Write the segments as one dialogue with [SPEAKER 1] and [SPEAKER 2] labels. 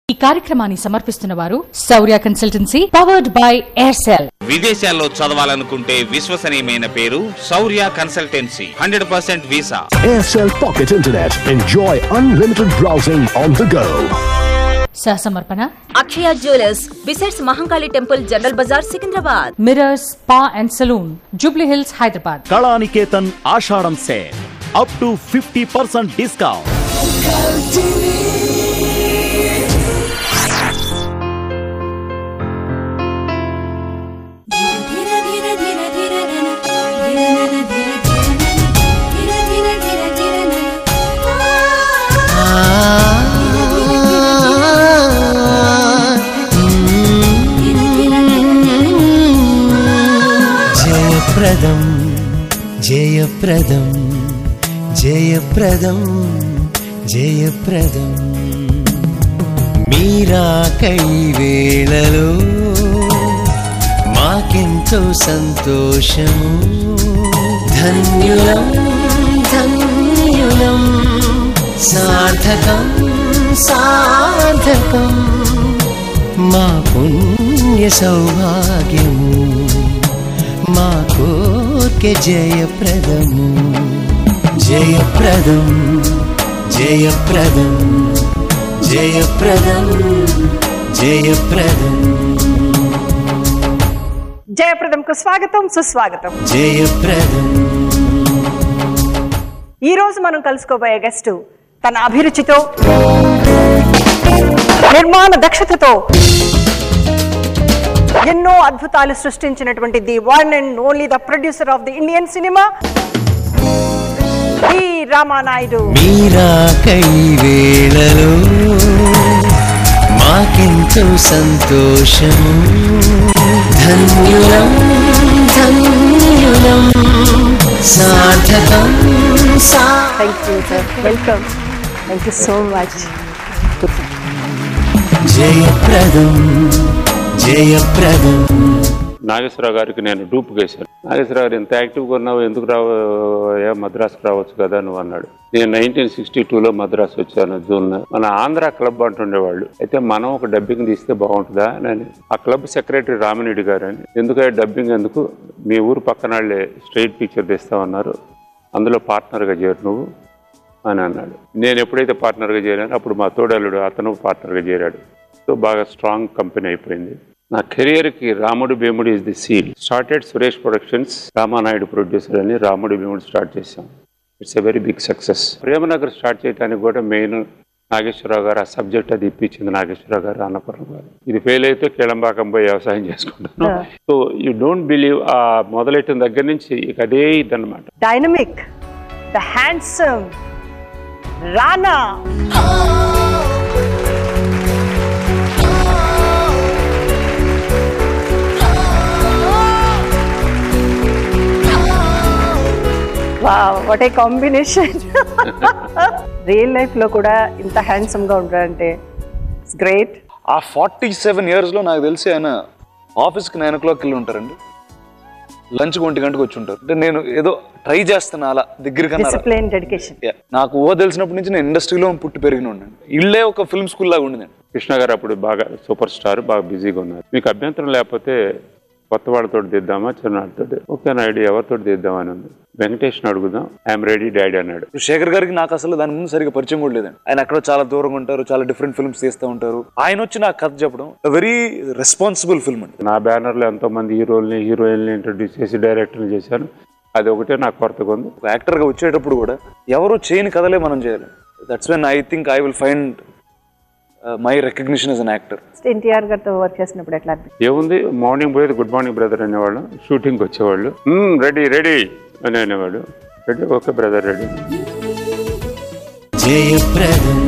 [SPEAKER 1] ఈ కార్యక్రమాన్ని సమర్పిస్తున్న వారు శౌర్య కన్సల్టెన్సీ పవర్డ్ బై ఎయిర్సెల్
[SPEAKER 2] విదేశాల్లో చదవాలనుకుంటే విశ్వసనీయమైన పేరు శౌర్య consultancy hundred percent visa
[SPEAKER 3] Aircel Pocket Internet. Enjoy unlimited browsing on the go.
[SPEAKER 1] సహసమర్పణ
[SPEAKER 4] Akshaya jewellers besides Mahankali temple General Bazar Secunderabad
[SPEAKER 1] mirrors spa and salon Jubilee Hills Hyderabad
[SPEAKER 5] Kalaniketan Ashadam sale up to fifty percent discount
[SPEAKER 6] Jayapradam Jayapradam Jayapradam జయప్రదం మీరా కై వేళలో మాకెంతో సంతోషము ధన్యులం ధన్యులం సార్థకం సార్థకం మా పుణ్య సౌభాగ్యము మా కోర్కె జయప్రదము జయప్రదం జయప్రదం జయప్రదం జయప్రదం
[SPEAKER 7] జయప్రదంకు స్వాగతం సుస్వాగతం
[SPEAKER 6] జయప్రదం
[SPEAKER 7] ఈ రోజు మనం కలుసుకోబోయే గెస్ట్ తన అభిరుచితో నిర్మాణ దక్షతతో ఎన్నో అద్భుతాలు సృష్టించినటువంటి the one and only the producer of the Indian cinema ఈ రామానాయుడు
[SPEAKER 6] మీరా కై వేళలో మాకెంతో సంతోషము ధన్యులం ధన్యులం సార్థకం సా
[SPEAKER 7] thank you sir welcome thank you so much
[SPEAKER 6] Jayapradam Jayapradam
[SPEAKER 8] Nageswararao గారికి నేను డూప్ వేశాను నాగేశ్వరరావు గారు ఎంత యాక్టివ్గా ఉన్నావు ఎందుకు రావు ఏ మద్రాసు రావచ్చు కదా నువ్వు అన్నాడు నేను నైన్టీన్ సిక్స్టీ టూలో మద్రాసు వచ్చాను జూన్ మన ఆంధ్ర క్లబ్ అంటుండేవాళ్ళు అయితే మనం ఒక డబ్బింగ్ తీస్తే బాగుంటుందా అని ఆ క్లబ్ సెక్రటరీ రామిరెడ్డి గారు అని ఎందుకంటే డబ్బింగ్ ఎందుకు మీ ఊరు పక్కన వాళ్ళే స్ట్రైట్ పిక్చర్ తీస్తామన్నారు అందులో పార్ట్నర్గా చేరు నువ్వు అని అన్నాడు నేను ఎప్పుడైతే పార్ట్నర్గా చేరానో అప్పుడు మా తోడలుడు అతను పార్ట్నర్గా చేరాడు సో బాగా స్ట్రాంగ్ కంపెనీ అయిపోయింది నా కెరియర్కి Ramudu Bheemudu is the seal started Suresh productions Ramanaidu producer అని రాముడు భీముడు స్టార్ట్ చేశాం it's a very big success Prema Nagar start చేయడానికి కూడా మెయిన్ నాగేశ్వరరావు గారు ఆ సబ్జెక్ట్ అది ఇప్పించింది నాగేశ్వరరావు గారు అన్నపూర్ణ గారు ఇది ఫెయిల్ అయితే కీళంబాకం పోయి వ్యవసాయం చేసుకుంటాను సో యూ డోంట్ బిలీవ్ ఆ మొదలెట్టిన దగ్గర నుంచి ఇక అదే ఇదన్నమాట
[SPEAKER 7] dynamic the handsome Rana what a combination real life లో కూడా ఇంత హ్యాండ్సమ్ గా ఉంటారంటే ఇట్స్ గ్రేట్
[SPEAKER 9] ఆ ఫార్టీ సెవెన్ ఇయర్స్లో నాకు తెలిసి ఆయన ఆఫీస్కి నైన్ ఓ క్లాక్ వెళ్ళి ఉంటారండి లంచ్ ఒంటి గంటకు వచ్చి ఉంటారు అంటే నేను ఏదో ట్రై చేస్తున్నా అలా దగ్గరికి
[SPEAKER 7] డిసిప్లిన్ డెడికేషన్
[SPEAKER 9] నాకు ఓ తెలిసినప్పటి నుంచి నేను ఇండస్ట్రీలో పుట్టి పెరిగిన ఉండండి ఇల్లే ఒక ఫిల్మ్ స్కూల్ లాగా ఉండిందండి
[SPEAKER 8] కృష్ణ గారు అప్పుడు బాగా సూపర్ స్టార్ బాగా బిజీగా ఉన్నారు మీకు అభ్యంతరం లేకపోతే కొత్త వాళ్ళతో తీద్దామా చిన్నవాడితో ఓకే నాయుడు ఎవరితో తీద్దామని ఉంది వెంకటేష్ అడుగుదాం ఐఎమ్ రెడీ డాడీ అన్నాడు
[SPEAKER 9] ఇప్పుడు శేఖర్ గారికి నాకు అసలు దాని ముందు సరిగా పరిచయం కూడా లేదండి ఆయన అక్కడ చాలా దూరంగా ఉంటారు చాలా డిఫరెంట్ ఫిల్మ్స్ తీస్తూ ఉంటారు ఆయన వచ్చి నాకు కథ చెప్పడం వెరీ రెస్పాన్సిబుల్ ఫిల్మ్ అండి
[SPEAKER 8] నా బ్యానర్లో ఎంతో మంది హీరోల్ని హీరోయిన్ని ఇంట్రడ్యూస్ చేసి డైరెక్టర్ని చేశాను అది ఒకటే నాకు కొరతగా ఉంది
[SPEAKER 9] ఒక యాక్టర్గా వచ్చేటప్పుడు కూడా ఎవరు చేయని కథలే మనం చేయాలి that's when I think I will find my recognition as an actor
[SPEAKER 7] NTR గారితో వర్క్ చేసినప్పుడు ఎట్లా అనిపించింది
[SPEAKER 8] ఏముంది మార్నింగ్ పోయేది గుడ్ మార్నింగ్ బ్రదర్ అనేవాళ్ళు షూటింగ్కి వచ్చేవాళ్ళు రెడీ రెడీ అని అనేవాడు ready okay brother ready
[SPEAKER 6] Jayapradam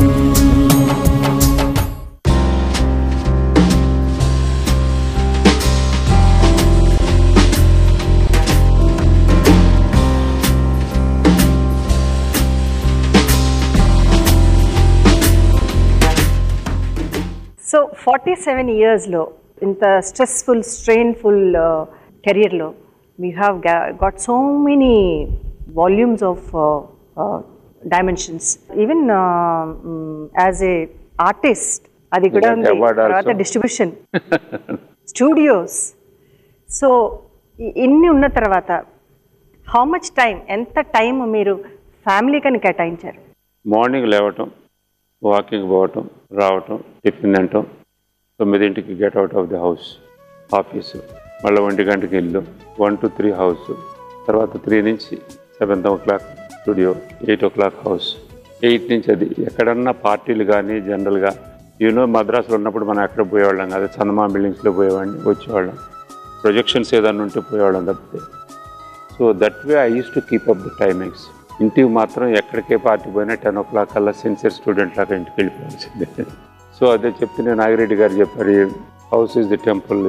[SPEAKER 7] so forty seven ఇయర్స్లో ఇంత స్ట్రెస్ఫుల్ స్ట్రెయిన్ఫుల్ కెరియర్లో we have got so many volumes of dimensions even as a artist అది కూడా
[SPEAKER 8] ఇలాంటి
[SPEAKER 7] ఉంది
[SPEAKER 8] award also.
[SPEAKER 7] తర్వాత డిస్ట్రిబ్యూషన్ స్టూడియోస్ సో ఇన్ని ఉన్న తర్వాత హౌ మచ్ టైం ఎంత టైం మీరు ఫ్యామిలీకని కేటాయించారు
[SPEAKER 8] మార్నింగ్ లేవటం వాకింగ్ పోవటం రావటం టిఫిన్ తినటం తొమ్మిదింటికి get out of the house office మళ్ళీ ఒంటి గంటకి ఇల్లు వన్ టు త్రీ హౌస్ తర్వాత త్రీ నుంచి seven o'clock studio eight o'clock house eight నుంచి అది ఎక్కడన్నా పార్టీలు కానీ జనరల్గా యూనో మద్రాసులో ఉన్నప్పుడు మనం ఎక్కడ పోయేవాళ్ళం కదా చందమా బిల్డింగ్స్లో పోయేవాడిని వచ్చేవాళ్ళం ప్రొజెక్షన్స్ ఏదన్నా ఉంటే పోయేవాళ్ళం తప్పితే so that way I use to keep up the timings ఇంటికి మాత్రం ఎక్కడికే పార్టీ పోయినా టెన్ ఓ క్లాక్ కల్లా సిన్సియర్ స్టూడెంట్ లాగా ఇంటికి వెళ్ళిపోవాల్సిందే సో అదే చెప్తే నేను నాగిరెడ్డి గారు చెప్పారు house is the temple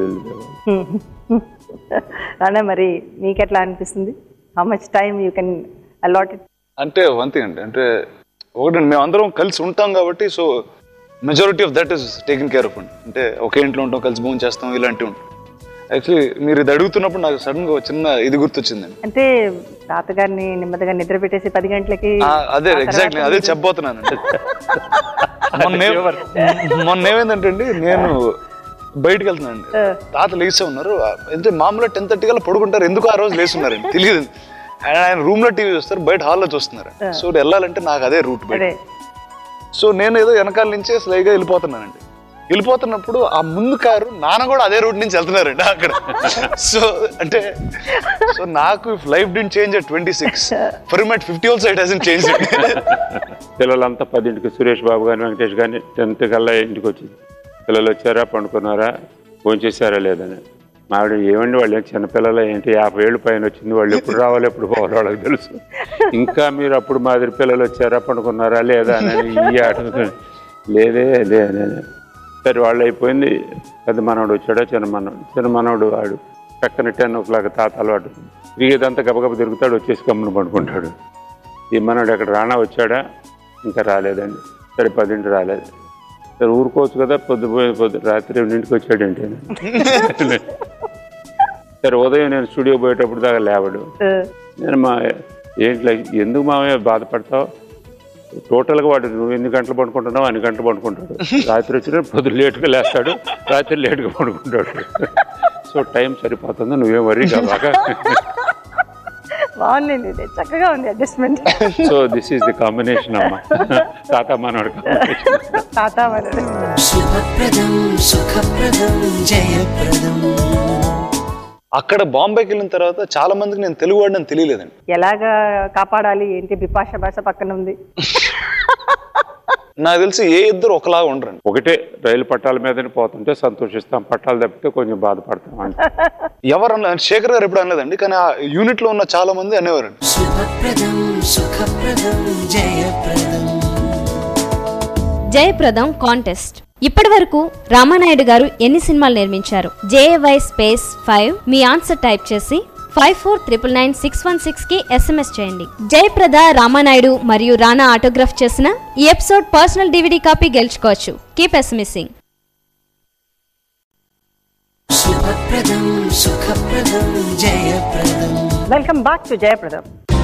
[SPEAKER 7] Rana మరి మీకు ఎట్లా అనిపిస్తుంది how much time you can allot it
[SPEAKER 9] అంటే వన్ థింగ్ అండి అంటే ఒకటి మేము అందరం కలిసి ఉంటాం కాబట్టి so majority of that is taking care of అండి అంటే ఒకే ఇంట్లో ఉంటాం కలిసి భోజనం చేస్తాం ఇలాంటివి ఉంటాం యాక్చువల్లీ మీరు ఇది అడుగుతున్నప్పుడు నాకు సడన్ గా ఒక చిన్న ఇది గుర్తొచ్చిందండి
[SPEAKER 7] అంటే తాతగారిని నెమ్మదిగా నిద్ర పెట్టేసి పది గంటలకి
[SPEAKER 9] ఆ, అదే
[SPEAKER 7] ఆ తర్వాత
[SPEAKER 9] ఎగ్జాక్ట్లీ అదే
[SPEAKER 7] మీరు-
[SPEAKER 9] చెప్పబోతున్నానండి మొన్న ఏ- మొన్న ఏమైందంటే అండి నేను బయటికి వెళ్తున్నానండి తాత లేచే ఉన్నారు అంటే మామూలుగా టెన్ థర్టీ కల్లా పడుకుంటారు ఎందుకు ఆ రోజు లేచున్నారండి తెలియదు ఆయన ఆయన రూమ్ లో టీవీ చూస్తారు బయట హాల్లో చూస్తున్నారు సో వెళ్ళాలంటే నాకు అదే రూట్ బయట
[SPEAKER 7] అదే
[SPEAKER 9] సో నేను ఏదో వెనకాల నుంచే స్లైగా వెళ్ళిపోతున్నానండి వెళ్ళిపోతున్నప్పుడు ఆ ముందు కారు నాన్న కూడా అదే రూట్ నుంచి వెళ్తున్నారండి అక్కడ సో అంటే సో నాకు life the change at twenty six for much fifty also it hasn't change
[SPEAKER 8] పిల్లలంతా పదింటికి సురేష్ బాబు కానీ వెంకటేష్ కానీ టెన్త్ కల్లా ఇంటికి వచ్చింది పిల్లలు వచ్చారా పండుకున్నారా భోంచేశారా లేదని మావిడ ఏమండి వాళ్ళు ఏం చిన్నపిల్లలు ఏంటి యాభై ఏళ్ళు పైన వచ్చింది వాళ్ళు ఎప్పుడు రావాలి ఎప్పుడు పోవాలి వాళ్ళకి తెలుసు ఇంకా మీరు అప్పుడు మాదిరి పిల్లలు వచ్చారా పండుకున్నారా లేదా అని ఈ ఆట లేదే లేదే సరే వాళ్ళు అయిపోయింది పెద్ద మనవడు వచ్చాడా చిన్న మనవడు చిన్న మనవడు వాడు పక్కన టెన్ ఓ క్లాక్ తాత అలవాటు తిరిగేదంతా గబగబ తిరుగుతాడు వచ్చేసి గమ్మున పండుకుంటాడు ఈ మనోడు ఎక్కడ రానా వచ్చాడా ఇంకా రాలేదండి సరే పదింటి రాలేదు సరే ఊరుకోవచ్చు కదా పొద్దుపోయి పొద్దు రాత్రి రెండింటికి వచ్చాడంటే సరే ఉదయం నేను స్టూడియో పోయేటప్పుడు దాకా లేవడు నేను మా ఏంటి ఎందుకు మామయ్య బాధపడతావు టోటల్గా వాడు నువ్వు ఎన్ని గంటలు పడుకుంటున్నావు అన్ని గంటలు పడుకుంటాడు రాత్రి వచ్చిన పొద్దు లేటుగా లేస్తాడు రాత్రి లేటుగా పడుకుంటాడు సో టైం సరిపోతుంది నువ్వేం వరీ కావాగా
[SPEAKER 7] బాగుంది ఇది చక్కగా ఉంది adjustment
[SPEAKER 8] so this is the combination అమ్మా తాత మనోడు కాంబినేషన్
[SPEAKER 7] తాత మనది
[SPEAKER 6] శుభప్రదం సుఖప్రదం జయప్రదం
[SPEAKER 9] అక్కడ బాంబేకి వెళ్ళిన తర్వాత చాలా మందికి నేను తెలుగు వాడిని తెలియలేదండి
[SPEAKER 7] ఎలాగా కాపాడాలి ఏంటి బిపాష భాష పక్కన ఉంది
[SPEAKER 9] నాకు తెలిసి ఏ ఇద్దరు ఒకలాగా ఉండరండి
[SPEAKER 8] ఒకటే రైలు పట్టాల మీదనే పోతుంటే సంతోషిస్తాం పట్టాలు తప్పితే కొంచెం బాధపడతాం అంటే
[SPEAKER 9] ఎవరు అన్న శేఖర్ గారు ఎప్పుడు అనలేదండి కానీ ఆ యూనిట్ లో ఉన్న చాలా మంది అనేవారండి
[SPEAKER 6] శుభప్రదం సుఖప్రదం జయప్రదం
[SPEAKER 10] జయప్రదం కాంటెస్ట్ ఇప్పటి వరకు రామానాయుడు గారు ఎన్ని సినిమాలు నిర్మించారు జేఏవై స్పేస్ ఫైవ్ మీ ఆన్సర్ టైప్ చేసి five four triple nine six one six కి ఎస్ఎంఎస్ చేయండి జయప్రద రామానాయుడు మరియు రానా ఆటోగ్రాఫ్ చేసిన ఈ ఎపిసోడ్ పర్సనల్ డివిడీ కాపీ గెలుచుకోవచ్చు కీప్ ఎస్ఎంఎస్సింగ్
[SPEAKER 6] శుభప్రదం సుఖప్రదం జయప్రదం
[SPEAKER 7] వెల్కమ్ బ్యాక్ టు జయప్రదం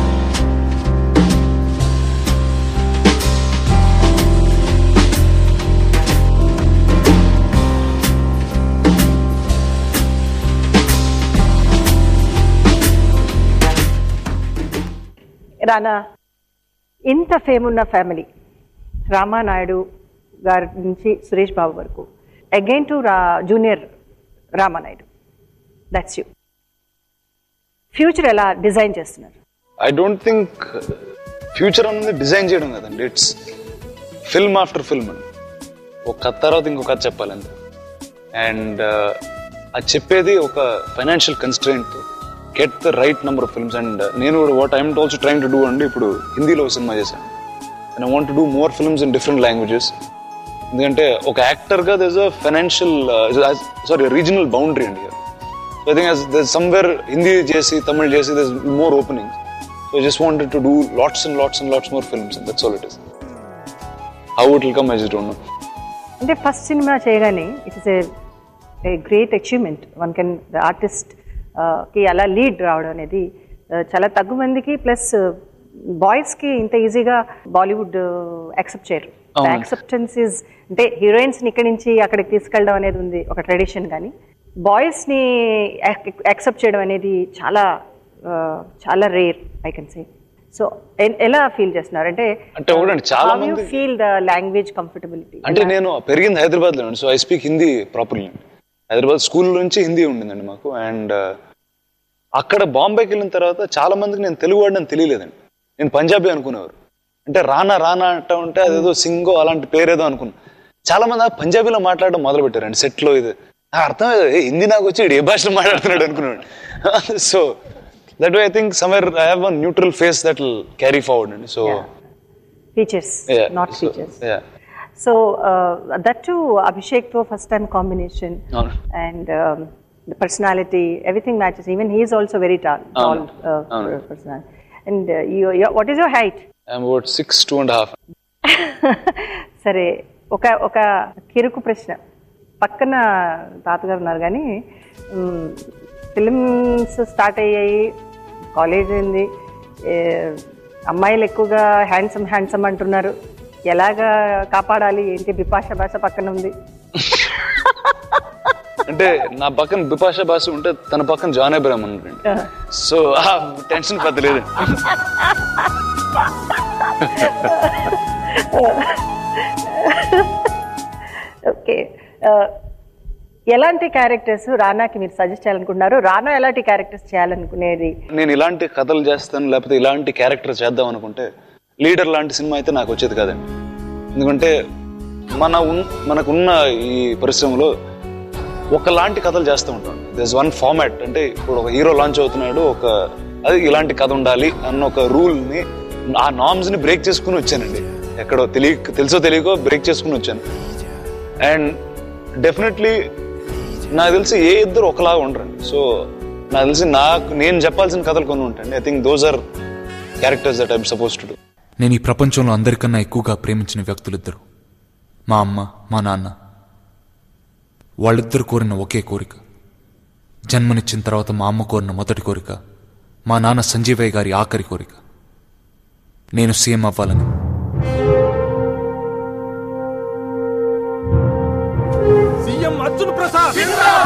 [SPEAKER 7] రానా ఇంత ఫేమ్ ఉన్న ఫ్యామిలీ రామానాయుడు గారి నుంచి సురేష్ బాబు వరకు అగైన్ టు రా junior Ramanaidu that's you future ఎలా డిజైన్ చేస్తున్నారు
[SPEAKER 9] ఐ డోంట్ థింక్ ఫ్యూచర్ అనేది డిజైన్ చేయడం కదండి ఇట్స్ ఫిల్మ్ ఆఫ్టర్ ఫిల్మ్ అండి ఒక కథ తర్వాత ఇంకో కథ చెప్పాలంతే అండ్ అది చెప్పేది ఒక financial constraint get the right number of films and నేను కూడా what I'm also trying to do అండి ఇప్పుడు హిందీలో ఒక సినిమా చేశాను and I want to do more films in different languages ఎందుకంటే ఒక యాక్టర్గా there is a financial sorry regional boundary అండి so I think there somewhere Hindi చేసి తమిళ్ చేసి there more opening so I just wanted to do lots and lots and LADS more films that's all it is how it will come I just don't know
[SPEAKER 7] అంటే first సినిమా చేయగానే it is a great achievement one can the artist కి అలా lead రావడం అనేది uh, చాలా తగ్గు మందికి ప్లస్ బాయ్స్కి ఇంత ఈజీగా బాలీవుడ్ యాక్సెప్ట్ చేయరు
[SPEAKER 9] అవును.
[SPEAKER 7] యాక్సెప్టెన్స్ ఇస్ అంటే హీరోయిన్స్ ని ఇక్కడి నుంచి అక్కడికి తీసుకెళ్ళడం అనేది ఉంది ఒక ట్రెడిషన్ కానీ బాయ్స్ ని యాక్సెప్ట్ చేయడం అనేది చాలా ఆ, చాలా rare I can say so ఎలా ఫీల్ చేస్తున్నారు అంటే
[SPEAKER 9] అంటే ఒకటండి, చాలా మంది-
[SPEAKER 7] ఫీల్ ద లాంగ్వేజ్ కంఫర్టబిలిటీ
[SPEAKER 9] అంటే నేను పెరిగింది హైదరాబాద్లో అండి so I speak Hindi properly Hyderabad school నుంచి హిందీ ఉండిందండి మాకు అండ్ అక్కడ బాంబేకి వెళ్ళిన తర్వాత చాలా మందికి నేను తెలుగు వాడిని తెలియలేదండి నేను పంజాబీ అనుకునేవారు అంటే రానా రానా అంటా ఉంటే అదేదో సింగో అలాంటి పేరేదో అనుకున్నా చాలా మంది ఆ పంజాబీలో మాట్లాడడం మొదలు పెట్టారండి సెట్లో ఇది నాకు అర్థం అయ్యేది, ఏ హిందీ నాకు వచ్చి ఈడు ఏ భాషలో మాట్లాడుతున్నాడు అనుకున్నాడు so that way I think somewhere I have one neutral face that will carry forward అండి so
[SPEAKER 7] features
[SPEAKER 9] Yeah,
[SPEAKER 7] not
[SPEAKER 9] so,
[SPEAKER 7] features
[SPEAKER 9] yeah.
[SPEAKER 7] So that to Abhishek తో ఫస్ట్ టైం కాంబినేషన్
[SPEAKER 9] అవును.
[SPEAKER 7] And the personality everything matches even he's also very tall tall
[SPEAKER 9] అవును. అవును.
[SPEAKER 7] Personality and what is your height
[SPEAKER 9] I'm about six two and half
[SPEAKER 7] సరే ఒక ఒక కిరుకు ప్రశ్న పక్కన తాతగారు ఉన్నారు కానీ ఫిలిమ్స్ స్టార్ట్ అయ్యాయి కాలేజ్ అయింది ఏ, అమ్మాయిలు ఎక్కువగా హ్యాండ్సమ్ హ్యాండ్సమ్ అంటున్నారు ఎలాగా కాపాడాలి ఏంటి బిపాష భాష పక్కన ఉంది
[SPEAKER 9] అంటే నా పక్కన బిపాషా బాసు ఉంటే తన పక్కన జాన్ అబ్రామ్ ఉన్నాడండి సో ఆ టెన్షన్ పెద్ద లేదండి
[SPEAKER 7] ఓకే ఎలాంటి క్యారెక్టర్స్ రానాకి మీరు సజెస్ట్ చేయాలనుకుంటున్నారు రానా ఎలాంటి క్యారెక్టర్స్ చేయాలనుకునేది
[SPEAKER 9] నేను ఇలాంటి కథలు చేస్తాను లేకపోతే ఇలాంటి క్యారెక్టర్ చేద్దాం అనుకుంటే లీడర్ లాంటి సినిమా అయితే నాకు వచ్చేది కాదండి ఎందుకంటే మన ఉన్- మనకున్న ఈ పరిశ్రమలో ఒకలాంటి కథలు చేస్తూ ఉంటాం దిస్ వన్ ఫార్మాట్ అంటే ఇప్పుడు ఒక హీరో లాంచ్ అవుతున్నాడు ఒక అది ఇలాంటి కథ ఉండాలి అన్న ఒక రూల్ ని ఆ నామ్స్ ని బ్రేక్ చేసుకుని వచ్చానండి ఎక్కడో తెలియ తెలుసో తెలియకో బ్రేక్ చేసుకుని వచ్చాను అండ్ డెఫినెట్లీ నాకు తెలిసి ఏ ఇద్దరు ఒకలాగా ఉండరండి సో నాకు తెలిసి నాకు నేను చెప్పాల్సిన కథలు కొన్ని ఉంటాయండి I think those are characters that I'm suppose to do
[SPEAKER 11] నేను ఈ ప్రపంచంలో అందరికన్నా ఎక్కువగా ప్రేమించిన వ్యక్తులిద్దరు మా అమ్మ మా నాన్న వాళ్ళిద్దరు కోరిన ఒకే కోరిక జన్మనిచ్చిన తర్వాత మా అమ్మ కోరిన మొదటి కోరిక మా నాన్న సంజీవయ్య గారి ఆఖరి కోరిక నేను సీఎం అవ్వాలని
[SPEAKER 12] సీఎం అర్జున్ ప్రసాద్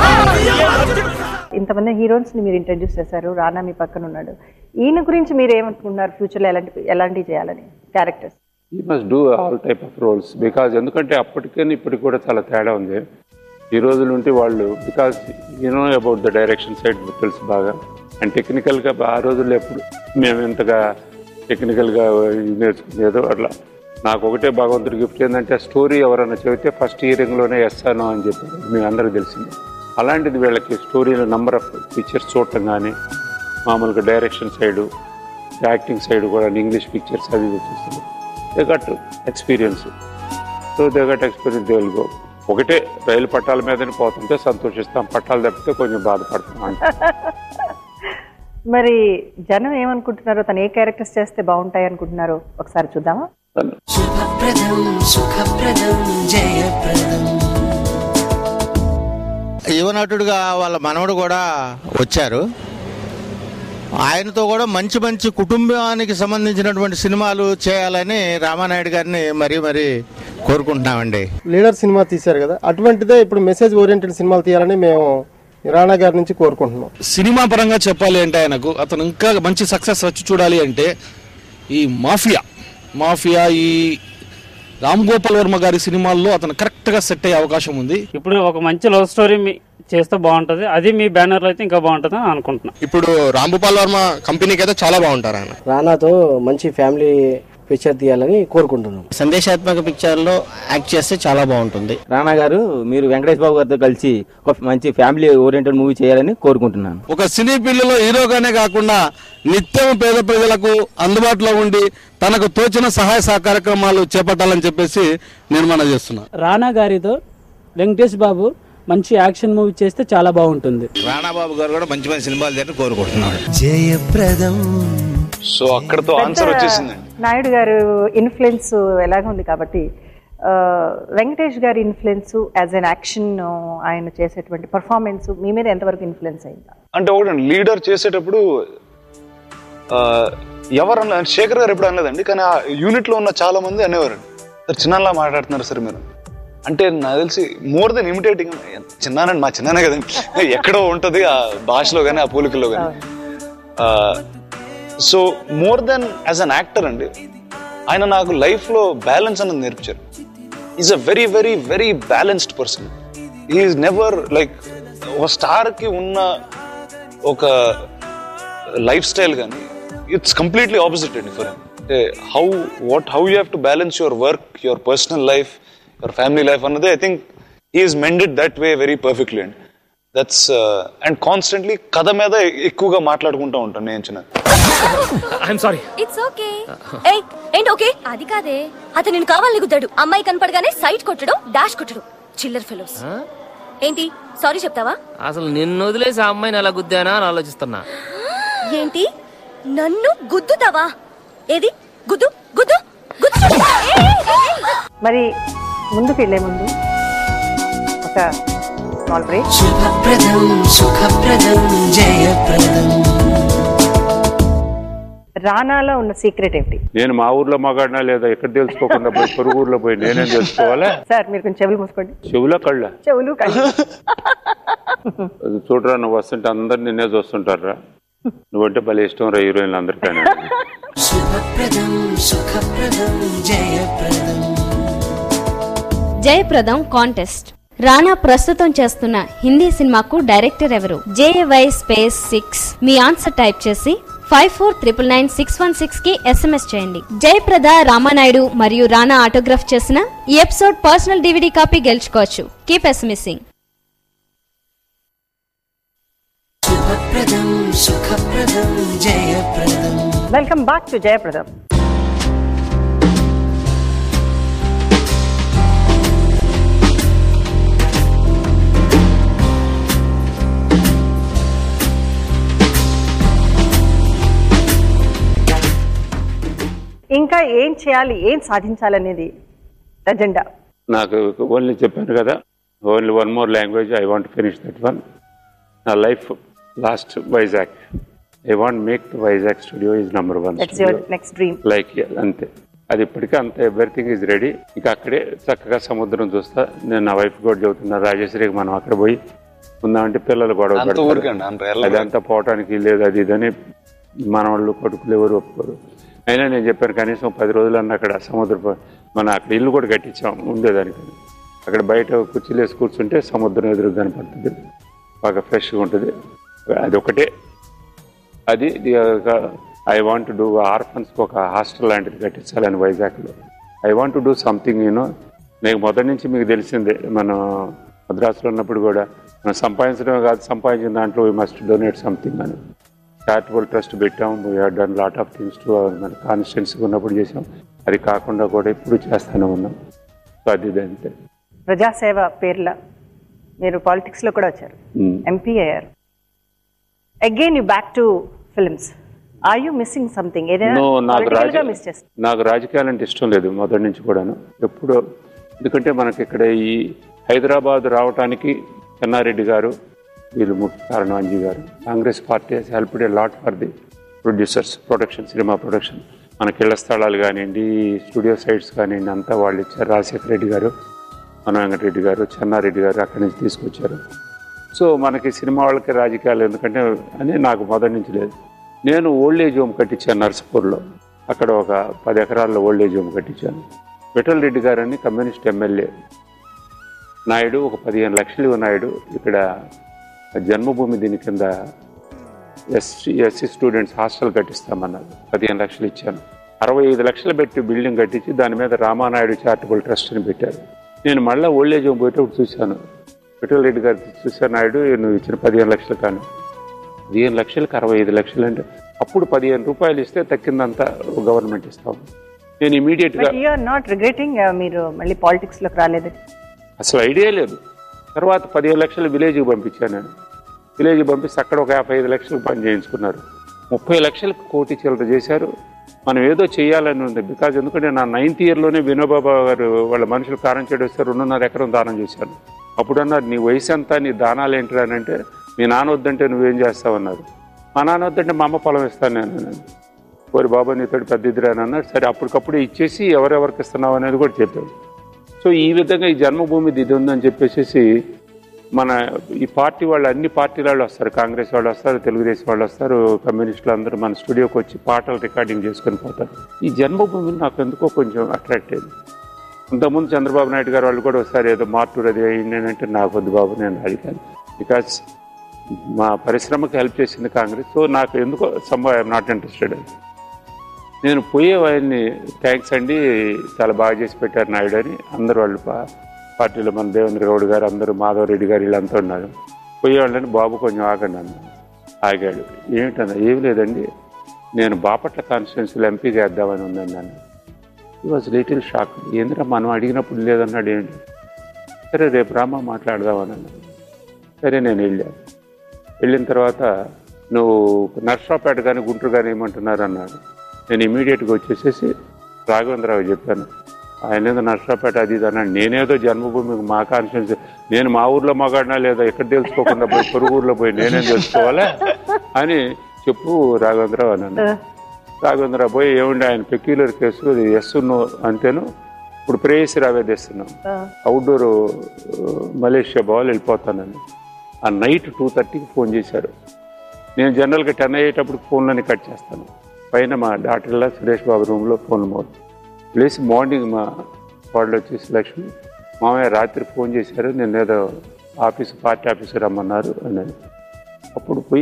[SPEAKER 7] ఇంతమంది హీరోయిన్స్ ని మీరు ఇంట్రడ్యూస్ చేశారు రానా మీ పక్కన ఉన్నాడు ఈయన గురించి మీరు ఏమనుకుంటున్నారు ఫ్యూచర్ లో ఎలాంటి ఎలాంటివి చేయాలని క్యారెక్టర్స్
[SPEAKER 8] ఈ must do all type of roles because ఎందుకంటే అప్పటికని ఇప్పటికి కూడా చాలా తేడా ఉంది ఈ రోజుల నుండి వాళ్ళు because you know about the direction side తెలుసు బాగా అండ్ టెక్నికల్గా ఆ రోజుల్లో ఎప్పుడు మేము ఎంతగా టెక్నికల్గా నేర్చుకునేదో అట్లా నాకు ఒకటే భగవంతుడి గిఫ్ట్ ఏంటంటే స్టోరీ ఎవరైనా చెబితే ఫస్ట్ ఇయరింగ్లోనే ఎస్తాను అని చెప్పారు మీ అందరికి తెలిసింది అలాంటిది వీళ్ళకి స్టోరీలో నంబర్ ఆఫ్ పిక్చర్స్ చూడటం కానీ మామూలుగా డైరెక్షన్ సైడు యాక్టింగ్ సైడ్ కూడా ఇంగ్లీష్ పిక్చర్స్ అవి ఇవి చూస్తారు they got experience so they got experience they will go ఒకటే రైలు పట్టాల మీదనే పోతుంటే సంతోషిస్తాం పట్టాలు తప్పితే కొంచెం బాధపడతాం అంతే
[SPEAKER 7] మరి జనం ఏమనుకుంటున్నారో తను ఏ క్యారెక్టర్స్ చేస్తే బాగుంటాయి అనుకుంటున్నారో ఒకసారి చూద్దామా
[SPEAKER 6] శుభప్రదం సుఖప్రదం జయప్రదం
[SPEAKER 13] యువనటుడుగా వాళ్ళ మనవడు కూడా వచ్చారు ఆయనతో కూడా మంచి మంచి కుటుంబానికి సంబంధించినటువంటి సినిమాలు చేయాలని రామానాయుడు గారిని మరీ మరీ కోరుకుంటున్నామండి
[SPEAKER 14] లీడర్ సినిమా తీశారు కదా అటువంటిదే ఇప్పుడు మెసేజ్ ఓరియంటెడ్ సినిమాలు తీయాలని మేము రాణా గారి నుంచి కోరుకుంటున్నాం
[SPEAKER 12] సినిమా పరంగా చెప్పాలి అంటే ఆయనకు అతను ఇంకా మంచి సక్సెస్ వచ్చి చూడాలి అంటే ఈ మాఫియా మాఫియా ఈ రామ్ గోపాల్ వర్మ గారి సినిమాల్లో అతను కరెక్ట్ గా సెట్ అయ్యే అవకాశం ఉంది
[SPEAKER 15] ఇప్పుడు ఒక మంచి లవ్ స్టోరీ మీ- చేస్తే బాగుంటది అది మీ బ్యానర్ లో అయితే ఇంకా బాగుంటది అని అనుకుంటున్నా
[SPEAKER 16] ఇప్పుడు రాంభూపాల్ వర్మ కంపెనీకి అయితే చాలా బాగుంటారు ఆయన
[SPEAKER 14] రానాతో మంచి ఫ్యామిలీ పిక్చర్ తీయాలని కోరుకుంటున్నాం
[SPEAKER 17] సందేశాత్మక పిక్చర్ లో యాక్ట్ చేస్తే చాలా బాగుంటుంది
[SPEAKER 18] రాణా గారు మీరు వెంకటేష్ బాబు గారితో కలిసి ఒక మంచి ఫ్యామిలీ ఓరియంటెడ్ మూవీ చేయాలని కోరుకుంటున్నాను
[SPEAKER 12] ఒక సినీ ఫీల్డ్లో హీరోగానే కాకుండా నిత్యం పేద ప్రజలకు అందుబాటులో ఉండి తనకు తోచిన సహాయ సహకార్యక్రమాలు చేపట్టాలని చెప్పేసి నేను మన చేస్తున్నా
[SPEAKER 19] రానా గారితో వెంకటేష్ బాబు మంచి యాక్షన్ మూవీ చేస్తే చాలా బాగుంటుంది
[SPEAKER 13] రాణాబాబు గారు కూడా మంచి మంచి సినిమాలు చేయాలని కోరుకుంటున్నాడు
[SPEAKER 6] జయప్రదం
[SPEAKER 9] సో అక్కడతో ఆన్సర్ వచ్చేసిందండి
[SPEAKER 7] నాయుడు గారు ఇన్ఫ్లుయెన్స్ ఎలాగ ఉంది కాబట్టి ఆ, వెంకటేష్ గారి ఇన్ఫ్లుయెన్స్ యాజ్ అన్ యాక్షన్ ఆయన చేసేటువంటి పర్ఫార్మెన్స్ మీ మీద ఎంతవరకు ఇన్ఫ్లుయెన్స్ అయిందా
[SPEAKER 9] అంటే ఒకటి లీడర్ చేసేటప్పుడు ఆ, ఎవరు అన్న శేఖర్ గారు ఎప్పుడు అనలేదండి కానీ ఆ యూనిట్ లో ఉన్న చాలా మంది అనేవారండి సార్ చిన్నలా మాట్లాడుతున్నారు సార్ మీరు అంటే నాకు తెలిసి మోర్ దెన్ ఇమిటేటింగ్ చిన్నానండి మా చిన్నానే కదండి ఎక్కడో ఉంటుంది ఆ భాషలో కానీ ఆ పోలికల్లో కానీ so more than as an actor అండి ఆయన నాకు లైఫ్లో బ్యాలెన్స్ అన్నది నేర్పించారు is a very very very balanced person is never like ఒక స్టార్కి ఉన్న ఒక లైఫ్ స్టైల్ కానీ ఇట్స్ కంప్లీట్లీ ఆపోజిట్ అండి for how what how you have to balance your work your personal life your family life అన్నది I think is mended that way very perfectly అండి that's and constantly కథ మీద ఎక్కువగా మాట్లాడుకుంటూ ఉంటాను నేను చిన్న
[SPEAKER 20] ఐఎమ్ సారీ
[SPEAKER 4] ఇట్స్ ఓకే ఏయ్ ఏంటి ఓకే అది కాదే అతను నేను కావాలని గుద్దాడు అమ్మాయి కనపడగానే సైట్ కొట్టడం డాష్ కొట్టడం చిల్లర్ ఫెలోస్ ఏంటి సారీ చెప్తావా
[SPEAKER 20] అసలు నిన్ను వదిలేసి ఆ అమ్మాయిని ఎలా గుద్దానా అని ఆలోచిస్తున్నా
[SPEAKER 4] ఏంటి నన్ను గుద్దుతావా ఏది గుద్దు గుద్దు గుద్దు చూడు. ఏయ్, ఏయ్, ఏయ్.
[SPEAKER 7] మరి ముందుకు వెళ్లే ముందు ఒక స్మాల్ బ్రేక్
[SPEAKER 6] శుభప్రదం సుఖప్రదం జయప్రదం
[SPEAKER 7] రానాలో ఉన్న సీక్రెట్ ఏమిటి
[SPEAKER 8] నేను మా ఊర్లో మగాడినా లేదా ఎక్కడ తెలుసుకోకుండా పోయి పొరుగు ఊర్లో పోయి నేనేం తెలుసుకోవాలా
[SPEAKER 7] సార్ మీరు కొంచెం చెవులు మూసుకోండి
[SPEAKER 8] చెవులో కళ్ళ
[SPEAKER 7] చెవులు కళ్ళు
[SPEAKER 8] అది చూడరా నువ్వు వస్తుంటే అందరు నిన్నే చూస్తుంటారా నువ్వంటే భలే ఇష్టం రా హీరోయిన్లు అందరికీ
[SPEAKER 6] శుభప్రదం సుఖప్రదం జయప్రదం
[SPEAKER 10] జయప్రదం కాంటెస్ట్ రానా ప్రస్తుతం చేస్తున్న హిందీ సినిమాకు డైరెక్టర్ ఎవరు జేవై స్పేస్ సిక్స్ మీ ఆన్సర్ టైప్ చేసి five four triple nine six one six కి ఎస్ఎంఎస్ చేయండి జయప్రద రామానాయుడు మరియు రానా ఆటోగ్రాఫ్ చేసిన ఈ ఎపిసోడ్ పర్సనల్ డివిడీ కాపీ గెలుచుకోవచ్చు కీప్ ఎస్ఎంఎస్సింగ్
[SPEAKER 6] శుభప్రదం సుఖప్రదం జయప్రదం
[SPEAKER 7] వెల్కమ్ బ్యాక్ టు జయప్రదం ఇంకా ఏం చేయాలి ఏం సాధించాలనేది అజెండా
[SPEAKER 8] నాకు ఓన్లీ చెప్పాను కదా only one more language I want finish that one నా life last Vizag I want make the Vizag studio is number one
[SPEAKER 7] that's your next dream
[SPEAKER 8] like అంతే అది ఇప్పటికే అంత ఎవ్రీథింగ్ ఈజ్ రెడీ ఇంకా అక్కడే చక్కగా సముద్రం చూస్తా నేను నా వైఫ్ కూడా చెబుతున్నా రాజేశ్వరికి మనం అక్కడ పోయి ఉందామంటే పిల్లలు గొడవ
[SPEAKER 9] అంత
[SPEAKER 8] పెడతారు.
[SPEAKER 9] ఊరికండి, అంత వెళ్ళదు.
[SPEAKER 8] అదంతా పోవటానికి లేదు అది ఇదని మనవాళ్ళు కొడుకులు ఎవరు ఒప్పుకోరు అయినా నేను చెప్పాను కనీసం పది రోజులన్నా అక్కడ సముద్ర ప- మన అక్కడ ఇల్లు కూడా కట్టించాం ఉండేదానికి అక్కడ బయట కుర్చీలు వేసి కూర్చుంటే సముద్రం ఎదురు కనపడుతుంది బాగా ఫ్రెష్గా ఉంటుంది అది ఒకటే అది ఐ వాంట్ డూ ఆర్ఫన్స్కి ఒక హాస్టల్ లాంటిది కట్టించాలని వైజాగ్లో I want do something you know మీకు మొదటి నుంచి మీకు తెలిసిందే మనం మద్రాసులో ఉన్నప్పుడు కూడా మనం సంపాదించడమే కాదు సంపాదించిన దాంట్లో వీ మస్ట్ డొనేట్ సంథింగ్ అని చారిటబుల్ ట్రస్ట్ పెట్టాం we done lot of things to మన కాన్స్టిట్యున్సీ ఉన్నప్పుడు చేసాం అది కాకుండా కూడా ఇప్పుడు చేస్తూనే ఉన్నాం సో అది ఇది అంతే
[SPEAKER 7] ప్రజాసేవ పేర్ల మీరు పాలిటిక్స్ లో కూడా వచ్చారు
[SPEAKER 8] Mm.
[SPEAKER 7] ఎంపీ అయ్యారు again you back to films are you missing something ఏదైనా
[SPEAKER 8] నో నాకు
[SPEAKER 7] political
[SPEAKER 8] రాజ
[SPEAKER 7] గా మిస్ చేస్తారు
[SPEAKER 8] నాకు రాజకీయాలు అంటే ఇష్టం లేదు మొదటి నుంచి కూడాను ఎప్పుడు ఎందుకంటే మనకి ఇక్కడ ఈ హైదరాబాద్ రావటానికి చెన్నారెడ్డి గారు వీళ్ళు ముఖ్య కారణం Anji garu Congress party he's helped a lot for the producers production cinema production మనకి ఇళ్ల స్థలాలు కానివ్వండి స్టూడియో సైట్స్ కానివ్వండి అంతా వాళ్ళు ఇచ్చారు రాజశేఖర రెడ్డి గారు మన వెంకటరెడ్డి గారు చెన్నారెడ్డి గారు అక్కడి నుంచి తీసుకొచ్చారు సో మనకి సినిమా వాళ్ళకి రాజకీయాలు ఎందుకంటే అని నాకు మొదటి నుంచి లేదు నేను ఓల్డ్ ఏజ్ హోమ్ కట్టించాను నర్సపూర్లో అక్కడ ఒక పది ఎకరాల్లో ఓల్డ్ ఏజ్ హోమ్ కట్టించాను విఠల్ రెడ్డి గారు అని కమ్యూనిస్ట్ ఎమ్మెల్యే నాయుడు ఒక పదిహేను లక్షలు ఇవ్వ నాయుడు ఇక్కడ జన్మభూమి దీని కింద ఎస్సీ ఎస్సీ స్టూడెంట్స్ హాస్టల్ కట్టిస్తామన్నారు పదిహేను లక్షలు ఇచ్చాను అరవై ఐదు లక్షలు పెట్టి బిల్డింగ్ కట్టించి దాని మీద రామానాయుడు చారిటబుల్ ట్రస్ట్ని పెట్టారు నేను మళ్ళీ ఓల్డ్ ఏజ్ హోమ్ పోయేటప్పుడు చూశాను విఠల్ రెడ్డి గారు చూశాను నాయుడు నువ్వు ఇచ్చిన పదిహేను లక్షలు కానీ పదిహేను లక్షలకు అరవై ఐదు లక్షలు అంటే అప్పుడు పదిహేను రూపాయలు ఇస్తే తక్కిందంతా గవర్నమెంట్ ఇస్తాం నేను ఇమీడియట్గా
[SPEAKER 7] బట్ యూఆర్ నాట్ రిగ్రెటింగ్ మీరు మళ్ళీ పాలిటిక్స్ లోకి రాలేదు
[SPEAKER 8] అసలు ఐడియా లేదు తర్వాత పదిహేను లక్షలు విలేజ్కి పంపించాను నేను విలేజ్కి పంపిస్తే అక్కడ ఒక యాభై ఐదు లక్షలకు పని చేయించుకున్నారు ముప్పై లక్షలకు కోటి చిల్లర చేశారు మనం ఏదో చేయాలని ఉంది బికాజ్ ఎందుకంటే నా నైన్త్ ఇయర్లోనే వినోబాబా గారు వాళ్ళ మనుషులు కారం చెడు వస్తే రెండున్నర ఎకరం దానం చేశాను అప్పుడు అన్నారు నీ వయసు అంతా నీ దానాలు ఏంటి అని అంటే మీ నాన్న వద్దంటే నువ్వేం చేస్తావన్నారు మా నాన్న వద్దంటే మా అమ్మ పొలం ఇస్తాను నేను అన్నాను. ఓరి బాబా నీతో పెద్ద ఇద్దరు అని అన్నాడు సరే అప్పటికప్పుడు ఇచ్చేసి ఎవరెవరికి ఇస్తున్నావు అనేది కూడా చెప్పాడు సో ఈ విధంగా ఈ జన్మభూమి ఇది ఉందని చెప్పేసి మన ఈ పార్టీ వాళ్ళు అన్ని పార్టీల వాళ్ళు వస్తారు కాంగ్రెస్ వాళ్ళు వస్తారు తెలుగుదేశం వాళ్ళు వస్తారు కమ్యూనిస్టులు అందరూ మన స్టూడియోకి వచ్చి పాటలు రికార్డింగ్ చేసుకొని పోతారు ఈ జన్మభూమి నాకు ఎందుకో కొంచెం అట్రాక్ట్ అయింది ఇంతకుముందు చంద్రబాబు నాయుడు గారు వాళ్ళు కూడా ఒకసారి ఏదో మార్టూర్ అది అయింది అని అంటే నాకు వద్దు బాబు నేను అడిగాను బికాస్ మా పరిశ్రమకి హెల్ప్ చేసింది కాంగ్రెస్ సో నాకు ఎందుకో సమ్ ఐఎమ్ నాట్ ఇంట్రెస్టెడ్ నేను పోయే వారిని థ్యాంక్స్ అండి చాలా బాగా చేసి పెట్టారు నాయుడు అని అందరు వాళ్ళు పా- పార్టీలో మన దేవేంద్ర గౌడ్ గారు అందరూ మాధవ్ రెడ్డి గారు వీళ్ళంతా ఉన్నారు పోయేవాళ్ళని బాబు కొంచెం ఆగండి అన్న ఆగాడు ఏమిటన్నా ఏమి లేదండి నేను బాపట్ల కాన్స్టిట్యున్సీలో ఎంపీ చేద్దామని ఉందండి అన్న ఈ వాజ్ లిటిల్ షాక్ ఏంద్రా మనం అడిగినప్పుడు లేదన్నాడు ఏంటి సరే రేపు రామా మాట్లాడదామని అన్నాడు సరే నేను వెళ్ళాను వెళ్ళిన తర్వాత నువ్వు నర్సరావుపేట కానీ గుంటూరు కానీ ఏమంటున్నారు అన్నాడు నేను ఇమీడియట్గా వచ్చేసేసి రాఘవేంద్రరావు చెప్పాను ఆయన ఏదో నర్సరావుపేట అది ఇది అన్నాడు నేనేదో జన్మభూమి మా కాన్షియన్స్ నేను మా ఊర్లో మగాడినా లేదా ఎక్కడ తెలుసుకోకుండా పోయి పొరుగు ఊర్లో పోయి నేనేం తెలుసుకోవాలా అని చెప్పు రాఘవేంద్రరావు అన్నాను రాఘవేంద్రరావు పోయి ఏముండి ఆయన పెక్యులర్ కేసు అది ఎస్ నో అంతేను ఇప్పుడు ప్రేయసి రావే తెస్తున్నాం అవుట్డోర్ మలేషియా బాల్ వెళ్ళిపోతానని ఆ నైట్ టూ థర్టీకి ఫోన్ చేశారు నేను జనరల్గా టెన్ అయ్యేటప్పుడు ఫోన్లని కట్ చేస్తాను పైన మా డాక్టర్లా సురేష్ బాబు రూమ్లో ఫోన్ మోడ్ లేచి మార్నింగ్ మా వాళ్ళు వచ్చేసి లక్ష్మి మామయ్య రాత్రి ఫోన్ చేశారు నేను ఏదో ఆఫీస్ పార్టీ ఆఫీస్ రమ్మన్నారు అని అప్పుడు పోయి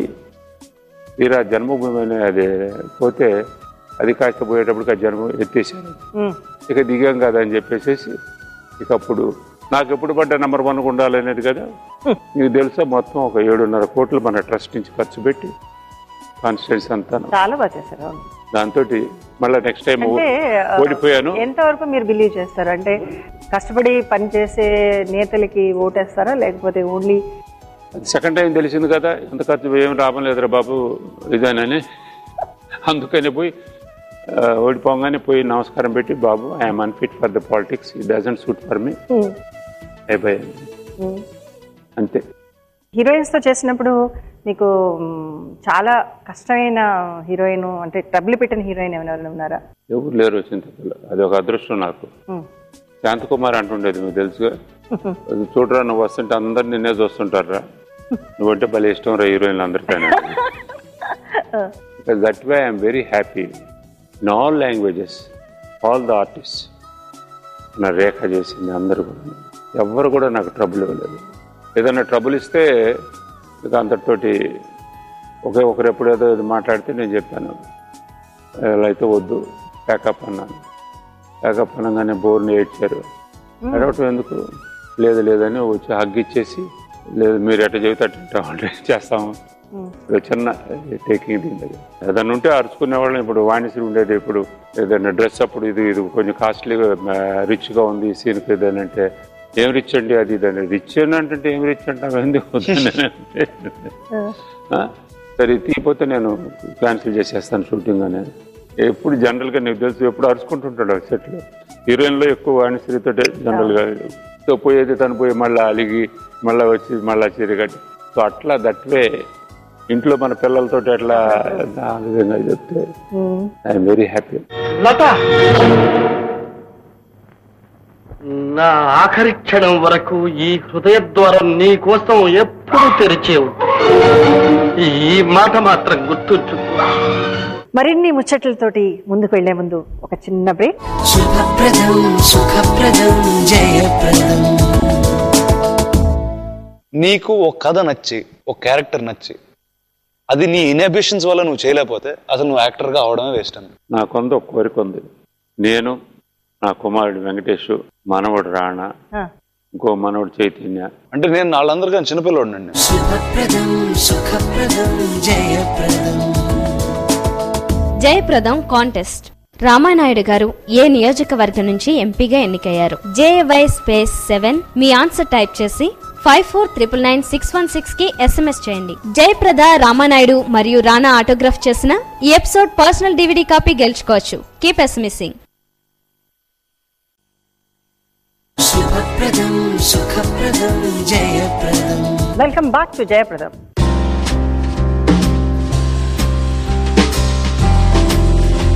[SPEAKER 8] తీరా జన్మభూమి అనే అది పోతే అది కాస్త పోయేటప్పటికి ఆ జన్మ ఎత్తేసారు ఇక దిగాం కదా అని చెప్పేసి ఇక అప్పుడు నాకు ఎప్పుడు పడ్డ నెంబర్ వన్ ఉండాలనేది కదా నీకు తెలుసా మొత్తం ఒక ఏడున్నర కోట్లు మన ట్రస్ట్ నుంచి ఖర్చు పెట్టి కాన్స్టిట్యూన్స్ అంతా
[SPEAKER 7] చాలా బాగా చేశారు అవును.
[SPEAKER 8] దాంతో మళ్ళీ నెక్స్ట్ టైం
[SPEAKER 7] అంటే ఆ,
[SPEAKER 8] ఓడిపోయాను
[SPEAKER 7] ఎంతవరకు మీరు బిలీవ్ చేస్తారు అంటే కష్టపడి పనిచేసే నేతలకి ఓటేస్తారా లేకపోతే ఓన్లీ
[SPEAKER 8] సెకండ్ టైం తెలిసింది కదా ఎంత ఖర్చు ఏం లాభం లేదురా బాబు ఇదేనని అందుకని పోయి ఆ, ఓడిపోగానే పోయి నమస్కారం పెట్టి బాబు I'm unfit for the politics it doesn't suit for me అయిపోయాను అంతే
[SPEAKER 7] హీరోయిన్స్ తో చేసినప్పుడు మీకు మ్, చాలా కష్టమైన హీరోయిన్ అంటే ట్రబుల్ పెట్టిన హీరోయిన్ ఏమైనా ఉన్నారా
[SPEAKER 8] ఎవరు లేరు చింతపల్లి అది ఒక అదృష్టం నాకు
[SPEAKER 7] Hmm.
[SPEAKER 8] శాంతకుమార్ అంటుండేది మీకు తెలుసుగా అది చూడరా నువ్వు వస్తుంటే అందరు నిన్నే చూస్తుంటారా నువ్వంటే భలే ఇష్టం రా హీరోయిన్లు అందరికైనా that way I'm very happy in all languages all the artist నా రేఖ చేసింది అందరూ కూడా ఎవ్వరు కూడా నాకు ట్రబుల్ ఇవ్వలేదు ఏదైనా ట్రబుల్ ఇస్తే ఇక అంతటితోటి ఒకే ఒకరు ఎప్పుడు ఏదో ఇది మాట్లాడితే నేను చెప్పాను ఇలా అయితే వద్దు ప్యాకప్ అన్నాను ప్యాకప్ అనగానే బోర్ని ఏడ్చారు అడవటం ఎందుకు లేదు లేదని వచ్చి హగ్ ఇచ్చేసి లేదు మీరు ఎట్ట చెబితే అట్ట వింటామంటే చేస్తాము ఒక చిన్న టేకింగ్ దీని దగ్గర ఏదైనా ఉంటే అరుచుకునే వాళ్ళం ఇప్పుడు వాణిశ్రీ ఉండేది ఇప్పుడు ఏదైనా డ్రెస్ అప్పుడు ఇది ఇది కొంచెం కాస్ట్లీగా రిచ్గా ఉంది ఈ సీన్కి ఏదైనా అంటే ఏం రిచ్ అండి అది ఇదని రిచ్ అని అంటే ఏం రిచ్ అంటావు ఎందుకు వద్దని అంటే ఆ? సరే ఇది తీయపోతే నేను క్యాన్సిల్ చేసేస్తాను షూటింగ్ అనేది ఎప్పుడు జనరల్గా నీకు తెలుసు ఎప్పుడు అరుచుకుంటుంటాడు సెట్లో హీరోయిన్లో ఎక్కువ వాణిశ్రీతో జనరల్గా సో పోయేది తను పోయి మళ్ళీ అలిగి మళ్ళీ వచ్చి మళ్ళీ చిరిగట్టి సో అట్లా దట్వే ఇంట్లో మన పిల్లలతో ఎట్లా ఆ విధంగా చెప్తే ఐఎమ్ వెరీ హ్యాపీ
[SPEAKER 21] లత నా ఆఖరి క్షణం వరకు ఈ హృదయ ద్వారం నీ కోసం ఎప్పుడు తెరిచే ఉంటుంది ఈ మాట మాత్రం గుర్తుంచుకో
[SPEAKER 7] మరిన్ని ముచ్చట్లతోటి ముందుకు వెళ్లే ముందు ఒక చిన్న బ్రేక్
[SPEAKER 6] శుభప్రదం సుఖప్రదం జయప్రదం
[SPEAKER 9] నీకు ఒక కథ నచ్చి ఒక క్యారెక్టర్ నచ్చి అది నీ ఇన్హిబిషన్స్ వల్ల నువ్వు చేయలేకపోతే అసలు నువ్వు యాక్టర్గా అవడమే వేస్ట్ అని
[SPEAKER 8] నాకొంది ఒక కోరిక ఉంది నేను నా కుమారుడు వెంకటేష్ మనవడు రాణ ఇంకో మనవడు చైతన్య
[SPEAKER 9] అంటే నేను వాళ్ళందరికీ చిన్నపిల్లవాడినండి
[SPEAKER 6] శుభప్రదం సుఖప్రదం జయప్రదం
[SPEAKER 10] జయప్రదం కాంటెస్ట్ రామానాయుడు గారు ఏ నియోజకవర్గం నుంచి ఎంపీగా ఎన్నికయ్యారు జేవై స్పేస్ సెవెన్ మీ ఆన్సర్ టైప్ చేసి five four triple nine six one six కి ఎస్ఎంఎస్ చేయండి జయప్రద రామానాయుడు మరియు రానా ఆటోగ్రాఫ్ చేసిన ఈ ఎపిసోడ్ పర్సనల్ డివిడీ కాపీ గెలుచుకోవచ్చు కీప్ ఎస్ఎంఎసింగ్
[SPEAKER 6] శుభప్రదం సుఖప్రదం జయప్రదం
[SPEAKER 7] వెల్కమ్ బ్యాక్ టు జయప్రదం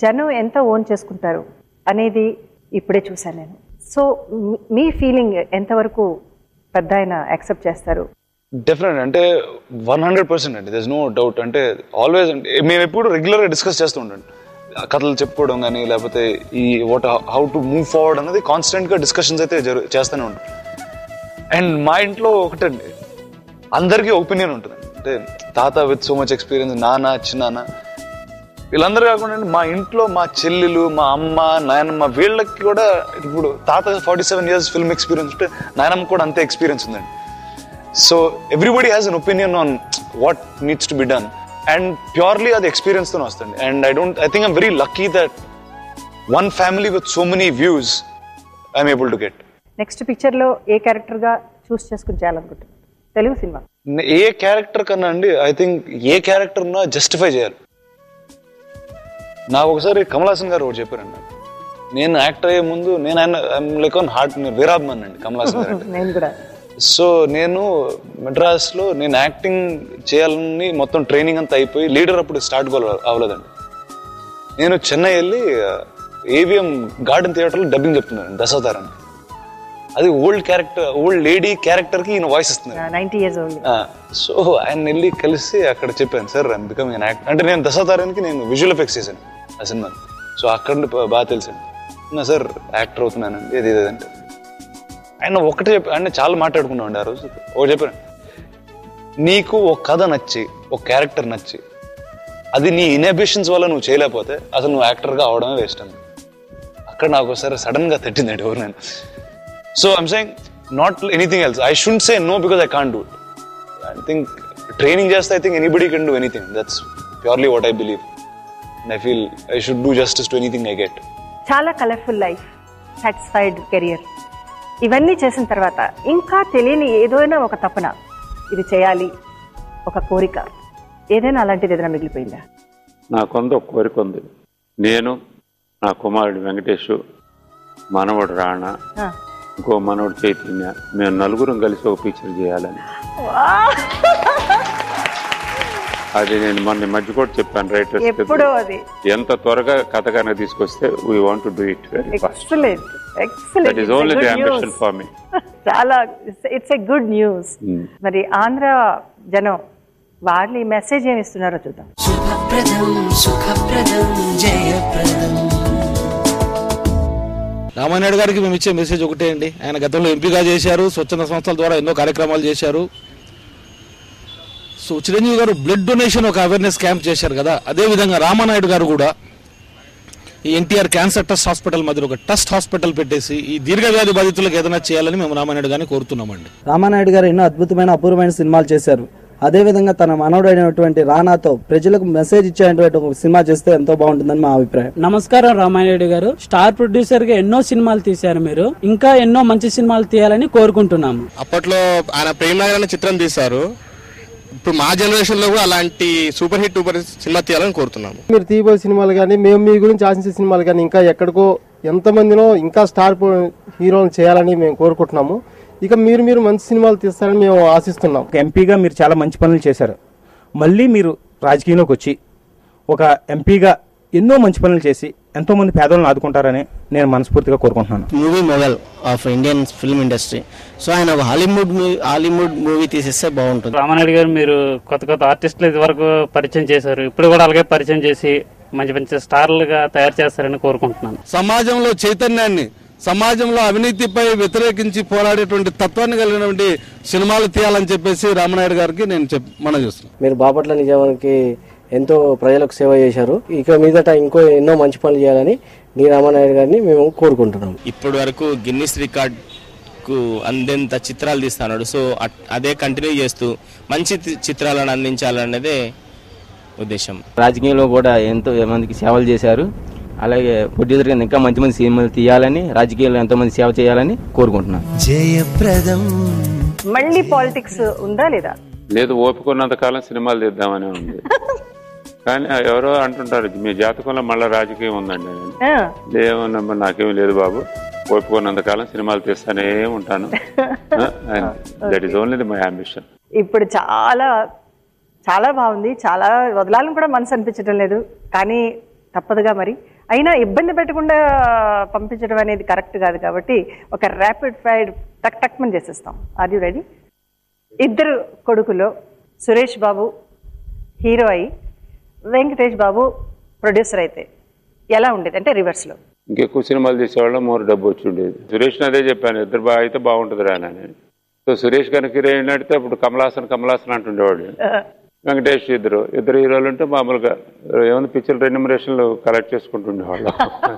[SPEAKER 7] జనం ఎంత ఓన్ చేసుకుంటారు అనేది ఇప్పుడే చూశాను నేను సో మీ- మీ ఫీలింగ్ ఎంతవరకు పెద్ద ఆయన యాక్సెప్ట్ చేస్తారు
[SPEAKER 9] డెఫినెట్ అంటే వన్ హండ్రెడ్ పర్సెంట్ అండి దస్ నో డౌట్ అంటే ఆల్వేస్ అంటే మేము ఎప్పుడు రెగ్యులర్గా డిస్కస్ చేస్తూ ఉంటాం కథలు చెప్పుకోవడం కానీ లేకపోతే ఈ what how to move forward అనేది కాన్స్టెంట్గా డిస్కషన్స్ అయితే జరు చేస్తూనే ఉంటాం అండ్ మా ఇంట్లో ఒకటండి అందరికీ ఒపీనియన్ ఉంటుంది అంటే తాత విత్ సో మచ్ ఎక్స్పీరియన్స్ నాన్న చిన్నాన్న వీళ్ళందరూ కాకుండా మా ఇంట్లో మా చెల్లెలు మా అమ్మ నాయనమ్మ వీళ్ళకి కూడా ఇప్పుడు తాత forty seven years film experience ఉంటే నాయనమ్మ కూడా అంతే ఎక్స్పీరియన్స్ ఉందండి so everybody has an opinion on what needs to be done and purely అది ఎక్స్పీరియన్స్తో వస్తుంది and I don't I think I'm very lucky that one family with so many views I'm able to get
[SPEAKER 7] next పిక్చర్లో ఏ క్యారెక్టర్గా చూస్ చేసుకుని చేయాలనుకుంటున్నారు Telugu cinema
[SPEAKER 9] ఏ character కన్నా అండి I think ఏ క్యారెక్టర్ ఉన్నా జస్టిఫై చేయాలి నాకు ఒకసారి కమల్ హాసన్ గారు ఒకటి చెప్పారండి నేను యాక్టర్ అయ్యే ముందు నేను ఆయన లైక్ ఆన్ హార్ట్ వీరాభిమాన్ అండి కమల్ హాసన్ గారు అంటే
[SPEAKER 7] నేను కూడా
[SPEAKER 9] సో నేను మెడ్రాస్లో నేను యాక్టింగ్ చేయాలని మొత్తం ట్రైనింగ్ అంతా అయిపోయి లీడర్ అప్పుడు స్టార్ట్ అవ్వలేదండి నేను చెన్నై వెళ్ళి ఏవిఎం గార్డెన్ థియేటర్లో డబ్బింగ్ చెప్తున్నాను దశావతారాన్ని అది ఓల్డ్ క్యారెక్టర్ ఓల్డ్ లేడీ క్యారెక్టర్కి ఈయన వాయిస్ ఇస్తున్నారు
[SPEAKER 7] నైన్టీ ఇయర్స్ ఓల్డ్
[SPEAKER 9] సో ఆయన వెళ్ళి కలిసి అక్కడ చెప్పాను సార్ ఐమ్ బికమింగ్ యాక్టర్ అంటే నేను దశావతారానికి నేను విజువల్ ఎఫెక్ట్స్ చేశాను ఆ సినిమా సో అక్కడ నుండి బా- బాగా తెలిసాను నా సార్ యాక్టర్ అవుతున్నానండి ఏది ఏది అంటే ఆయన ఒకటే చెప్పి ఆయన చాలా మాట్లాడుకున్నామండి ఆ రోజు ఒకటి చెప్పాను నీకు ఒక కథ నచ్చి ఒక క్యారెక్టర్ నచ్చి అది నీ ఇన్హిబిషన్స్ వల్ల నువ్వు చేయలేకపోతే అసలు నువ్వు యాక్టర్గా అవడమే వేస్ట్ అని అక్కడ నాకు ఒకసారి సడన్ గా తట్టిందండి ఎవరు నేను so I'm saying not anything else I should say no because I can do it I think training చేస్తే I think anybody can do anything that's purely what I believe and I feel I should do justice to anything I get
[SPEAKER 7] చాలా colourful life satisfied career ఇవన్నీ చేసిన తర్వాత ఇంకా తెలియని ఏదైనా ఒక తపన ఇది చేయాలి ఒక కోరిక ఏదైనా అలాంటిది ఏదైనా మిగిలిపోయిందా
[SPEAKER 8] నాకొంద ఒక కోరిక ఉంది నేను నా కుమారుడు వెంకటేష్ మనవడు రాణా
[SPEAKER 7] ఆ.
[SPEAKER 8] ఇంకో మనవడు చైతన్య మేము నలుగురం కలిసి ఒక పిక్చర్ చేయాలని అది నేను మొన్న ఈ మధ్య కూడా చెప్పాను రైటర్స్
[SPEAKER 7] ఎప్పుడో అది
[SPEAKER 8] ఎంత త్వరగా కథ కనుక తీసుకొస్తే we want do it very fast
[SPEAKER 7] excellent
[SPEAKER 8] that is only the ambition
[SPEAKER 7] excellent
[SPEAKER 8] for me
[SPEAKER 7] చాలా ఇట్స్ ఎ గుడ్ న్యూస్ మరి ఆంధ్ర జనం వాళ్ళు ఈ మెసేజ్ ఏమి ఇస్తున్నారో చూద్దాం
[SPEAKER 6] శుభప్రదం సుఖప్రదం జయప్రదం
[SPEAKER 12] రామానాయుడు గారికి మేము ఇచ్చే మెసేజ్ ఒకటే అండి ఆయన గతంలో ఎంపీగా చేశారు స్వచ్ఛంద సంస్థల ద్వారా ఎన్నో కార్యక్రమాలు చేశారు so Chiranjeevi garu blood donation ఒక అవేర్నెస్ క్యాంప్ చేశారు కదా అదే విధంగా రామానాయుడు గారు కూడా ఈ ఎన్టీఆర్ క్యాన్సర్ ట్రస్ట్ హాస్పిటల్ మధ్య ఒక ట్రస్ట్ హాస్పిటల్ పెట్టేసి ఈ దీర్ఘవ్యాధి బాధితులకు ఏదైనా చేయాలని మేము రామానాయుడు గారిని కోరుతున్నామండి
[SPEAKER 19] రామానాయుడు గారు ఎన్నో అద్భుతమైన అపూర్వమైన సినిమాలు చేశారు అదేవిధంగా తన మనవడైనటువంటి రానాతో ప్రజలకు మెసేజ్ ఇచ్చేటువంటి ఒక సినిమా చేస్తే ఎంతో బాగుంటుందని మా అభిప్రాయం
[SPEAKER 2] నమస్కారం రామానాయుడు గారు స్టార్ ప్రొడ్యూసర్ గా ఎన్నో సినిమాలు తీశారు మీరు ఇంకా ఎన్నో మంచి సినిమాలు తీయాలని కోరుకుంటున్నాము
[SPEAKER 16] అప్పట్లో ఆయన ప్రేమ నగర్ అనే చిత్రం తీశారు ఇప్పుడు మా జనరేషన్ లో కూడా అలాంటి సూపర్ హిట్ సూపర్ సినిమా తీయాలని కోరుతున్నాము
[SPEAKER 14] మీరు తీయబోయే సినిమాలు కానీ మేము మీ గురించి ఆశించే సినిమాలు కానీ ఇంకా ఎక్కడికో ఎంతమందినో ఇంకా స్టార్ హీరోలు చేయాలని మేము కోరుకుంటున్నాము ఇక మీరు మీరు మంచి సినిమాలు తీస్తారని మేము ఆశిస్తున్నాం
[SPEAKER 18] ఒక ఎంపీగా మీరు చాలా మంచి పనులు చేశారు మళ్ళీ మీరు రాజకీయంలోకి వచ్చి ఒక ఎంపీగా ఎన్నో మంచి పనులు చేసి ఎంతో మంది పేదలను ఆదుకుంటారని నేను మనస్ఫూర్తిగా కోరుకుంటున్నాను
[SPEAKER 17] movie mogul of Indian film industry so ఆయన ఒక హాలీవుడ్ మూవీ హాలీవుడ్ మూవీ తీసేస్తే బాగుంటుంది
[SPEAKER 15] రామానాయుడు గారు మీరు కొత్త కొత్త ఆర్టిస్టులు ఇది వరకు పరిచయం చేశారు ఇప్పుడు కూడా అలాగే పరిచయం చేసి మంచి మంచి స్టార్లుగా తయారు చేస్తారని కోరుకుంటున్నాను
[SPEAKER 12] సమాజంలో చైతన్యాన్ని సమాజంలో అవినీతిపై వ్యతిరేకించి పోరాడేటువంటి తత్వాన్ని కలిగినటువంటి సినిమాలు తీయాలని చెప్పేసి రామనాయుడు గారికి నేను చెప్ మనం చేస్తున్నాను
[SPEAKER 17] మీరు బాపట్ల నిజామానికి ఎంతో ప్రజలకు సేవ చేశారు ఇక మీదట ఇంకో ఎన్నో మంచి పనులు చేయాలని డి రామానాయుడు గారిని మేము కోరుకుంటున్నాం
[SPEAKER 16] ఇప్పటి వరకు గిన్నిస్ రికార్డ్ కు అందేంత చిత్రాలు తీస్తున్నాడు సో అట్- అదే కంటిన్యూ చేస్తూ మంచి తి- చిత్రాలను అందించాలన్నదే ఉద్దేశం
[SPEAKER 18] రాజకీయంలో కూడా ఎంతో మందికి సేవలు చేశారు అలాగే ప్రొడ్యూసర్ కింద ఇంకా మంచి మంచి సినిమాలు తీయాలని రాజకీయాల్లో ఎంతో మంది సేవ చేయాలని కోరుకుంటున్నాను
[SPEAKER 6] జయప్రదం
[SPEAKER 7] మళ్ళీ పాలిటిక్స్ ఉందా లేదా
[SPEAKER 8] లేదు ఓపికొన్నంత కాలం సినిమాలు తీద్దామని ఉంది కానీ ఎవరో అంటుంటారు మీ జాతకంలో మళ్ళీ రాజకీయం ఉందండి నేను
[SPEAKER 7] ఆ,
[SPEAKER 8] ఏమన్నా నాకేమీ లేదు బాబు ఓపికొన్నంత కాలం సినిమాలు తీస్తానే ఉంటాను that is only my ambition
[SPEAKER 7] ఇప్పుడు చాలా చాలా బాగుంది చాలా వదలాలని కూడా మనసు అనిపించడం లేదు కానీ తప్పదుగా మరి అయినా ఇబ్బంది పెట్టకుండా పంపించడం అనేది కరెక్ట్ కాదు కాబట్టి ఒక ర్యాపిడ్ ఫైర్ టక్ టక్ మని చేసేస్తాం ఆర్ యు రెడీ ఇద్దరు కొడుకులో సురేష్ బాబు హీరో అయి వెంకటేష్ బాబు ప్రొడ్యూసర్ అయితే ఎలా ఉండేది అంటే రివర్స్లో
[SPEAKER 8] ఇంకెక్కువ సినిమాలు చేసేవాళ్ళం మోరు డబ్బు వచ్చి ఉండేది సురేష్ అదే చెప్పాను ఇద్దరు బాగా అయితే బాగుంటుంది రా అని సో సురేష్ కనుక హీరోయిన్ అడిగితే అప్పుడు కమలాసన్ కమలాసన్ అంటుండేవాడు వెంకటేష్ ఇద్దరు ఇద్దరు హీరోలు ఉంటే మామూలుగా ఏమైనా పిక్చర్ రెన్యూమరేషన్లు కలెక్ట్ చేసుకుంటుండేవాళ్ళం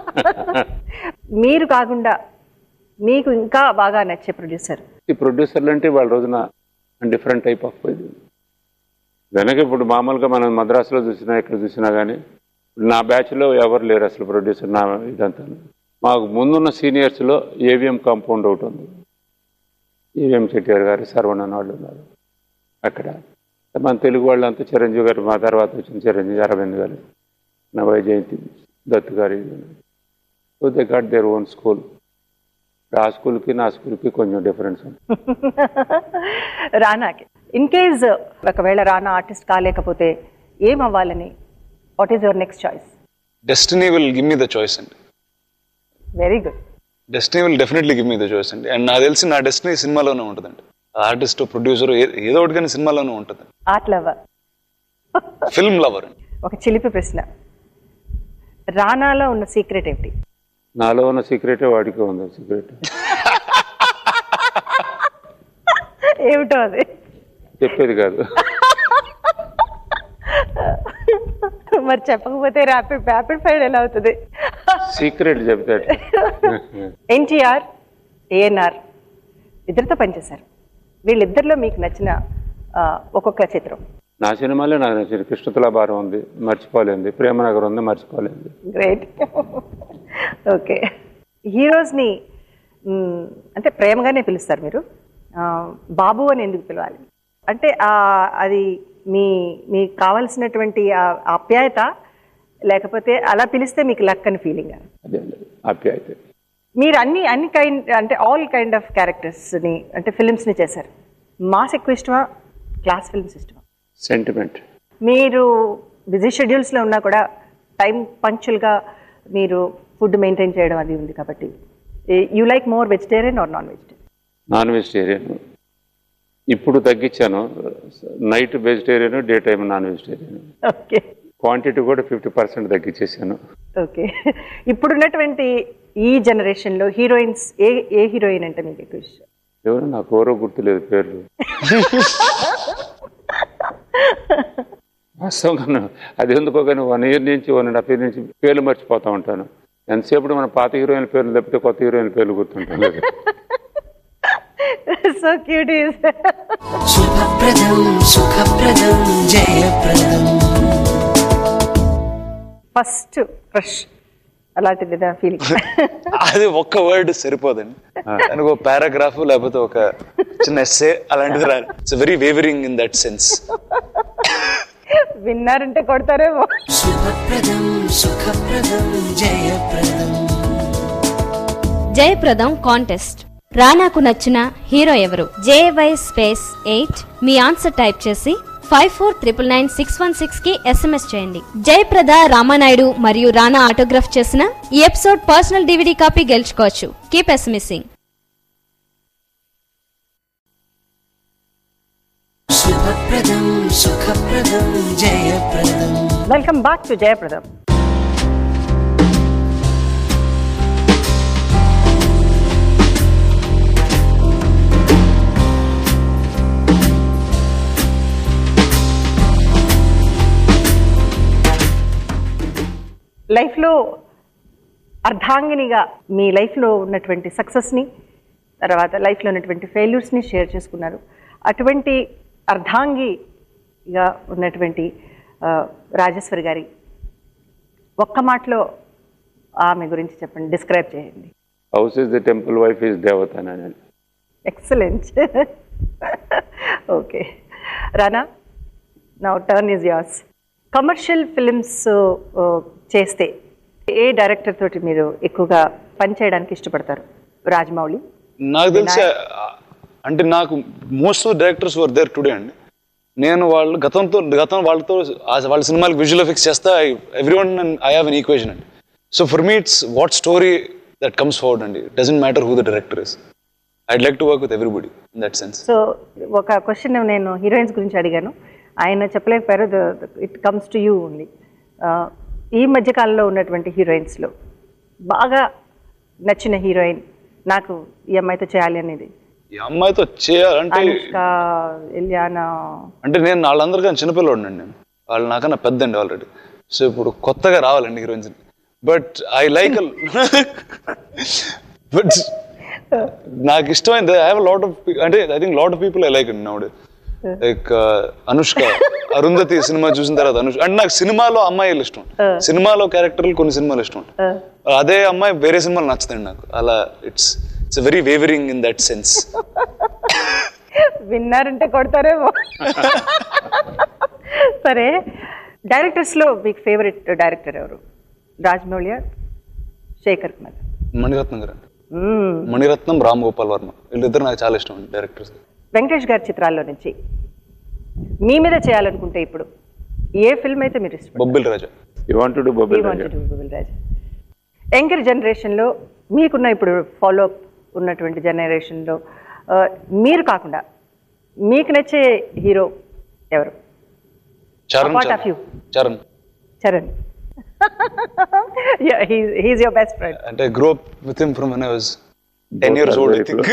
[SPEAKER 7] మీరు కాకుండా మీకు ఇంకా బాగా నచ్చే ప్రొడ్యూసర్
[SPEAKER 8] ఈ ప్రొడ్యూసర్లు అంటే వాళ్ళ రోజున డిఫరెంట్ టైప్ ఆఫ్ ఇది వెనక ఇప్పుడు మామూలుగా మనం మద్రాసులో చూసినా ఇక్కడ చూసినా కానీ నా బ్యాచ్లో ఎవరు లేరు అసలు ప్రొడ్యూసర్ నా ఇదంతా మాకు ముందున్న సీనియర్స్లో ఏవిఎం కాంపౌండ్ ఒకటి ఉంది ఏవిఎం చెట్టిగారు గారు సర్వణన్ వాళ్ళు ఉన్నారు అక్కడ మన తెలుగు వాళ్ళంతా చిరంజీవి గారు మా తర్వాత వచ్చిన చిరంజీవి అరవింద్ గారు నా Vyjayanthi Dutt garu so they got their own school ఆ స్కూల్కి నా స్కూల్కి కొంచెం డిఫరెన్స్ ఉంది
[SPEAKER 7] రానాకి ఇన్ కేస్ ఒకవేళ రానా ఆర్టిస్ట్ కాలేకపోతే ఏం అవ్వాలని what is your next choice
[SPEAKER 9] destiny will give me the choice అండి
[SPEAKER 7] very good
[SPEAKER 9] destiny will definitely give me the choice అండి అండ్ నాకు తెలిసి నా డెస్టినీ సినిమాలోనే ఉంటుందండి ఆర్టిస్ట్ ప్రొడ్యూసర్ ఏదో ఒకటి కానీ సినిమాలోనే ఉంటుంది
[SPEAKER 7] ఆర్ట్ లవర్
[SPEAKER 9] ఫిల్మ్ లవర్
[SPEAKER 7] ఒక చిలిపి ప్రశ్న రానాలో ఉన్న సీక్రెట్ ఏమిటి
[SPEAKER 8] నాలో ఉన్న సీక్రెటే వాడికి ఉంది సీక్రెట్
[SPEAKER 7] ఏమిటో అది
[SPEAKER 8] చెప్పేది కాదు
[SPEAKER 7] మరి చెప్పకపోతే ర్యాపిడ్ ర్యాపిడ్ ఫైర్ ఎలా అవుతుంది
[SPEAKER 8] సీక్రెట్ చెప్తాడు
[SPEAKER 7] ఎన్టీఆర్ ఏఎన్ఆర్ ఇద్దరితో పనిచేశారు వీళ్ళిద్దరిలో మీకు నచ్చిన ఆ, ఒక్కొక్క చిత్రం
[SPEAKER 8] నా సినిమాలే నాకు నచ్చింది కృష్ణ తులాభారం ఉంది మర్చిపోలేంది ప్రేమనగర్ ఉంది మర్చిపోలేంది
[SPEAKER 7] గ్రేట్ ఓకే హీరోస్ని మ్, అంటే ప్రేమగానే పిలుస్తారు మీరు ఆ, బాబు అని ఎందుకు పిలవాలి అంటే ఆ, అది మీ మీకు కావలసినటువంటి ఆ ఆప్యాయత లేకపోతే అలా పిలిస్తే మీకు లక్ అని ఫీలింగ్
[SPEAKER 8] అదే ఆప్యాయత
[SPEAKER 7] మీరు అన్ని అన్ని కైండ్ అంటే ఆల్ కైండ్ ఆఫ్ క్యారెక్టర్స్ని అంటే ఫిలిమ్స్ని చేశారు మాస్ ఎక్కువ ఇష్టమా క్లాస్ ఫిల్మ్స్ ఇష్టమా
[SPEAKER 8] సెంటిమెంట్
[SPEAKER 7] మీరు బిజీ షెడ్యూల్స్లో ఉన్నా కూడా టైం పంచువల్గా మీరు ఫుడ్ మెయింటైన్ చేయడం అది ఉంది కాబట్టి you like more vegetarian or non vegetarian
[SPEAKER 8] non vegetarian ఇప్పుడు తగ్గించాను night vegetarian day time non vegetarian
[SPEAKER 7] okay
[SPEAKER 8] quantity కూడా ఫిఫ్టీ పర్సెంట్ తగ్గించేసాను
[SPEAKER 7] ఓకే ఇప్పుడున్నటువంటి ఈ జనరేషన్లో హీరోయిన్స్ ఏ ఏ హీరోయిన్ అంటే మీకు ఎక్కువ ఇష్టం
[SPEAKER 8] ఎవరు నాకు ఎవరో గుర్తులేదు పేర్లు వాస్తవంగా అది ఎందుకో కానీ వన్ ఇయర్ నుంచి వన్ అండ్ హాఫ్ ఇయర్ నుంచి పేర్లు మర్చిపోతా ఉంటాను ఎంతసేపు మన పాత హీరోయిన్ పేర్లు తప్పితే కొత్త హీరోయిన్ పేర్లు గుర్తుంటాను
[SPEAKER 7] సో క్యూట్ ఈస్
[SPEAKER 6] శుభప్రదం సుఖప్రదం జయప్రదం
[SPEAKER 7] ఫస్ట్ క్రష్ అలాంటిది ఫీలింగ్
[SPEAKER 9] అది ఒక్క వర్డ్ సరిపోదండి దానికి ఒక పారాగ్రాఫ్ లేకపోతే ఒక చిన్న ఎస్సే అలాంటిది రాదు it's very wavering in that sense
[SPEAKER 7] విన్నారంటే కొడతారేమో
[SPEAKER 6] శుభప్రదం సుఖప్రదం జయప్రదం
[SPEAKER 10] జయప్రదం కాంటెస్ట్ రానాకు నచ్చిన హీరో ఎవరు జేవై స్పేస్ ఎయిట్ మీ ఆన్సర్ టైప్ చేసి five four triple nine six one six కి ఎస్ఎంఎస్ చేయండి జయప్రద రామానాయుడు మరియు రానా ఆటోగ్రాఫ్ చేసిన ఈ ఎపిసోడ్ పర్సనల్ డివిడీ కాపీ గెలుచుకోవచ్చు కీప్ ఎస్ఎంఎస్సింగ్
[SPEAKER 6] శుభప్రదం సుఖప్రదం జయప్రదం
[SPEAKER 7] వెల్కమ్ బ్యాక్ టు జయప్రదం లైఫ్లో అర్ధాంగినిగా మీ లైఫ్లో ఉన్నటువంటి సక్సెస్ని తర్వాత లైఫ్లో ఉన్నటువంటి ఫెయిల్యూర్స్ని షేర్ చేసుకున్నారు అటువంటి అర్ధాంగిగా ఉన్నటువంటి ఆ, రాజేశ్వరి గారి ఒక్క మాటలో ఆమె గురించి చెప్పండి డిస్క్రైబ్ చేయండి
[SPEAKER 8] house is the temple wife is దేవత అని
[SPEAKER 7] ఎక్సలెంట్ ఓకే రానా నా turn is yours commercial films చేస్తే ఏ డైరెక్టర్ తోటి మీరు ఎక్కువగా పనిచేయడానికి ఇష్టపడతారు రాజమౌళి
[SPEAKER 9] నాకు తెలిసి అంటే నాకు most of directors were there today అండి నేను వాళ్ళు గతంతో గతం వాళ్ళతో ఆ- వాళ్ళ సినిమాలకు విజువల్ ఎఫెక్ట్స్ చేస్తా every one I have an equation అండి so for me it's what story that comes forward అండి doesn't matter who the director is I'd like to work with everybody in that sense
[SPEAKER 7] so ఒక question నేను heroines గురించి అడిగాను ఆయన చెప్పలేకపోయారు it comes to you ఉంది ఈ మధ్య కాలంలో ఉన్నటువంటి హీరోయిన్స్లో బాగా నచ్చిన హీరోయిన్ నాకు ఈ అమ్మాయితో చేయాలి అనేది
[SPEAKER 9] ఈ అమ్మాయితో చేయాలంటే
[SPEAKER 7] అనుష్క ఇలియానా
[SPEAKER 9] అంటే నేను వాళ్ళందరికన్నా చిన్నపిల్లవాడిని నేను వాళ్ళు నాకన్నా పెద్ద అండి ఆల్రెడీ సో ఇప్పుడు కొత్తగా రావాలండి heroines but I like but నాకు ఇష్టమైంది ఐ హావ్ లాట్ ఆఫ్ అంటే I think lot of people I like అండి now like Anushka Arundhati cinema చూసిన తర్వాత అనుష్క అంటే నాకు సినిమాలో అమ్మాయిలు ఇష్టం సినిమాలో క్యారెక్టర్లు కొన్ని సినిమాలు ఇష్టం అదే అమ్మాయి వేరే సినిమాలు నచ్చుతాయండి నాకు అలా it's it's very wavering in that sense
[SPEAKER 7] విన్నారంటే కొడతారేమో సరే డైరెక్టర్స్లో మీకు ఫేవరెట్ డైరెక్టర్ ఎవరు రాజమౌళి శేఖర్ కుమార్
[SPEAKER 9] మణిరత్నం గారు అండి
[SPEAKER 7] మ్మ్.
[SPEAKER 9] మణిరత్నం రామ్ గోపాల్ వర్మ వీళ్ళిద్దరు నాకు చాలా ఇష్టం అండి డైరెక్టర్స్
[SPEAKER 7] వెంకటేష్ గారి చిత్రాల్లో నుంచి మీ మీద చేయాలనుకుంటే ఇప్పుడు ఏ ఫిల్మ్ అయితే మీరు ఇష్టం
[SPEAKER 9] Bobbili Raja
[SPEAKER 8] you want to Bobbili Raja
[SPEAKER 7] Raja younger జనరేషన్లో మీకున్న ఇప్పుడు ఫాలో ఉన్నటువంటి జనరేషన్లో ఆ, మీరు కాకుండా మీకు నచ్చే హీరో ఎవరు
[SPEAKER 9] Charan
[SPEAKER 7] Apart of you.
[SPEAKER 9] Charan
[SPEAKER 7] Charan he's your best friend
[SPEAKER 9] అంటే grow with him from I was ten years old I think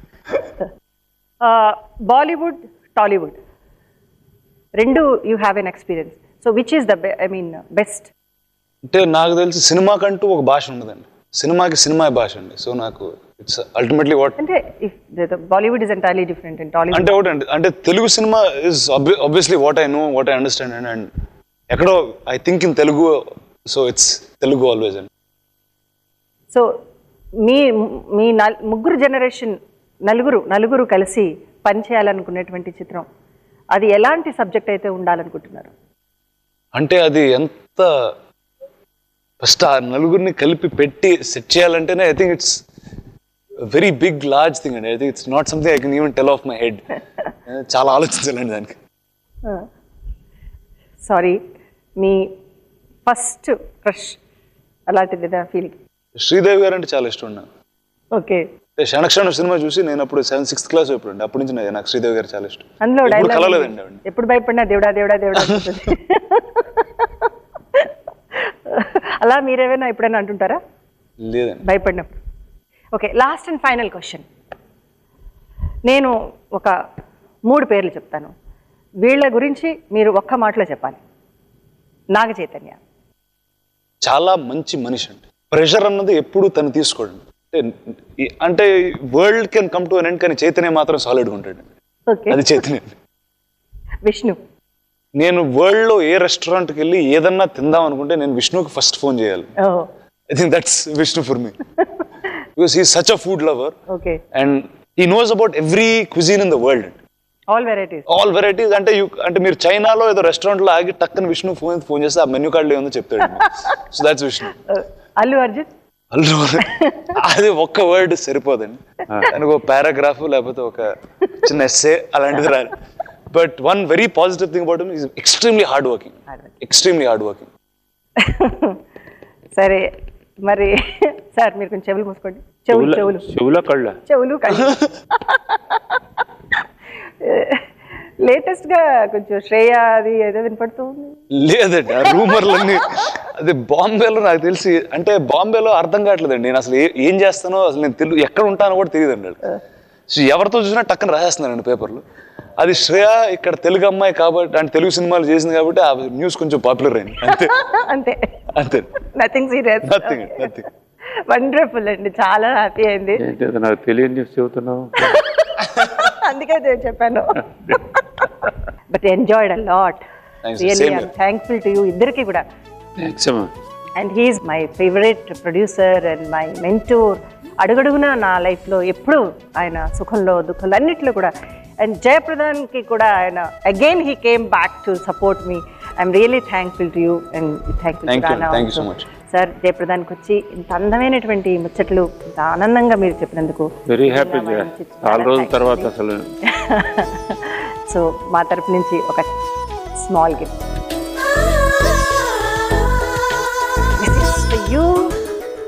[SPEAKER 7] Bollywood Tollywood రెండు you have an experience so which is the I mean best
[SPEAKER 9] అంటే నాకు తెలిసి సినిమాకంటూ ఒక భాష ఉండదండి సినిమాకి cinema భాష అండి సో నాకు ఇట్స్ అల్టిమేట్లీ వాట్
[SPEAKER 7] అంటే Bollywood is entirely different in Tollywood
[SPEAKER 9] అంటే ఒకటి అండి అంటే Telugu cinema is obviously what I know what I understand and and ఎక్కడో I think in Telugu so it's Telugu always అండి
[SPEAKER 7] సో మీ మీ నల్- ముగ్గురు జనరేషన్ నలుగురు నలుగురు కలిసి పనిచేయాలనుకునేటువంటి చిత్రం అది ఎలాంటి సబ్జెక్ట్ అయితే ఉండాలనుకుంటున్నారు
[SPEAKER 9] అంటే అది ఎంత ఫస్ట్ ఆ నలుగురిని కలిపి పెట్టి సెట్ చేయాలంటేనే I think it's very big large thing అండి I think it's not something I can even tell of my head చాలా ఆలోచించాలండి దానికి
[SPEAKER 7] సారీ మీ ఫస్ట్ క్రష్ అలాంటిది ఫీలింగ్
[SPEAKER 9] శ్రీదేవి గారు అంటే చాలా ఇష్టం నాకు
[SPEAKER 7] ఓకే
[SPEAKER 9] క్షణక్షణం సినిమా చూసి నేను అప్పుడు సెవెన్ సిక్స్త్ క్లాస్ ఎప్పుడు అండి అప్పటి నుంచి నాకు- నాకు శ్రీదేవి గారు చాలా ఇష్టం
[SPEAKER 7] అందులో
[SPEAKER 9] ఎప్పుడు
[SPEAKER 7] డైలాగ్
[SPEAKER 9] కలవలేదండి ఆవిడ
[SPEAKER 7] ఎప్పుడు భయపడినా దేవుడా దేవుడా దేవుడా అంటుంది. అలా మీరేమైనా ఎప్పుడైనా అంటుంటారా
[SPEAKER 9] లేదండి
[SPEAKER 7] భయపడినప్పుడు okay last and final question నేను ఒక మూడు పేర్లు చెప్తాను వీళ్ళ గురించి మీరు ఒక్క మాటలో చెప్పాలి నాగ చైతన్య
[SPEAKER 9] చాలా మంచి మనిషి అండి ప్రెషర్ అన్నది ఎప్పుడు తను తీసుకోడండి అంటే ఈ- అంటే world can come to an end కానీ చైతన్య మాత్రం సాలిడ్గా ఉంటాడు
[SPEAKER 7] ఓకే
[SPEAKER 9] అది చైతన్య
[SPEAKER 7] విష్ణు
[SPEAKER 9] నేను వరల్డ్ లో ఏ రెస్టారెంట్కి వెళ్ళి ఏదన్నా తిందాం అనుకుంటే నేను విష్ణుకి ఫస్ట్ ఫోన్ చేయాలి
[SPEAKER 7] oh
[SPEAKER 9] I think that's Vishnu for me because he such a food lover
[SPEAKER 7] okay
[SPEAKER 9] and he knows about every cuisine in the world
[SPEAKER 7] all varieties
[SPEAKER 9] all varieties అంటే you అంటే మీరు చైనాలో ఏదో restaurant లో ఆగి టక్కన విష్ణు ఫోన్ ఫోన్ చేస్తే ఆ మెన్యూ కార్డులో ఏముందో చెప్తాడు సో దాట్స్ విష్ణు
[SPEAKER 7] అల్లు అర్జున్
[SPEAKER 9] అల్లు అది ఒక్క వర్డ్ సరిపోదండి దానికి ఒక పారాగ్రాఫ్ లేకపోతే ఒక చిన్న ఎస్సే అలాంటిది రాదు but one very positive thing about is extremely hard working extremely hard working
[SPEAKER 7] సరే మరి సార్ మీరు కొంచెం చెవులు మూసుకోండి చెవులు చెవులు
[SPEAKER 8] చెవుల కళ్ళ
[SPEAKER 7] చెవులు కళ్ళు లేటెస్ట్ గా కొంచెం శ్రేయ అది ఏదో వినపడుతూ ఉంది
[SPEAKER 9] లేదండి ఆ రూమర్లన్నీ అది బాంబేలో నాకు తెలిసి అంటే బాంబేలో అర్థం కావట్లేదండి నేను అసలు ఏ- ఏం చేస్తానో అసలు నేను తెలుగు ఎక్కడ ఉంటానో కూడా తెలియదండి సో ఎవరితో చూసినా టక్కన రాసేస్తున్నానండి పేపర్లు అది శ్రేయ ఇక్కడ తెలుగు అమ్మాయి కాబట్టి అంటే తెలుగు సినిమాలు చేసింది కాబట్టి ఆ న్యూస్ కొంచెం పాపులర్ అయింది అంతే
[SPEAKER 7] అంతే
[SPEAKER 9] అంతే
[SPEAKER 7] nothing serious
[SPEAKER 9] nothing nothing
[SPEAKER 7] wonderful అండి చాలా హ్యాపీ అయింది
[SPEAKER 8] ఏంటి అది నాకు తెలియని న్యూస్ చెబుతున్నావు
[SPEAKER 7] అందుకే నేను చెప్పాను but enjoyed a lot
[SPEAKER 8] Thanks,
[SPEAKER 7] really
[SPEAKER 8] same
[SPEAKER 7] I'm
[SPEAKER 8] here.
[SPEAKER 7] Thankful to you ఇద్దరికి కూడా
[SPEAKER 8] థ్యాంక్స్ అమ్మా
[SPEAKER 7] and he's my favourite producer and my mentor అడుగడుగునా నా లైఫ్లో ఎప్పుడు ఆయన సుఖంలో దుఃఖంలో అన్నిట్లో కూడా అండ్ జయప్రదాన్కి కూడా ఆయన again he came back to support me I'm really thankful to you and thankful
[SPEAKER 9] Thank you, thank you so much.
[SPEAKER 7] Sir జయప్రదానికి వచ్చి ఇంత అందమైనటువంటి ముచ్చట్లు ఇంత ఆనందంగా మీరు చెప్పినందుకు
[SPEAKER 8] వెరీ హ్యాపీ చాలా రోజుల తర్వాత అసలు
[SPEAKER 7] సో మా తరపు నుంచి ఒక small gift you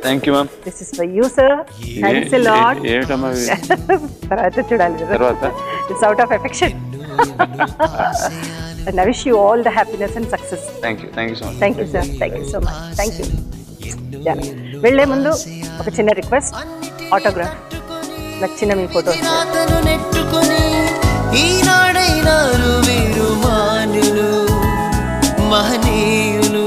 [SPEAKER 9] thank you ma'am
[SPEAKER 7] this is for you sir thanks a lot
[SPEAKER 8] ఏ- ఏమిటమ్మా ఇవి?
[SPEAKER 7] తర్వాత చూడాలి
[SPEAKER 8] తర్వాత?
[SPEAKER 7] It's out of affection and I wish you all the happiness and success
[SPEAKER 9] thank you thank you so much
[SPEAKER 7] thank you sir thank you so much thank you వెళ్లే ముందు ఒక చిన్న రిక్వెస్ట్ ఆటోగ్రాఫ్ నచ్చిన మీ ఫోటో
[SPEAKER 6] రాతను నెట్టుకొని ఈనాడైనారు వీరు మాన్యులు మహనీయులు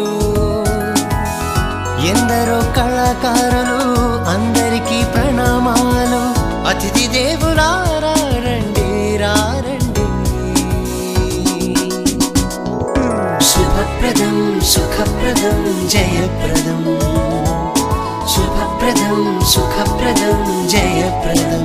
[SPEAKER 6] ఎందరో కళాకారులు అందరికీ ప్రణామాలు అతిథి దేవులారా రండి రారండి శుభప్రదం సుఖప్రదం జయప్రదం శుభప్రదం సుఖప్రదం జయప్రదం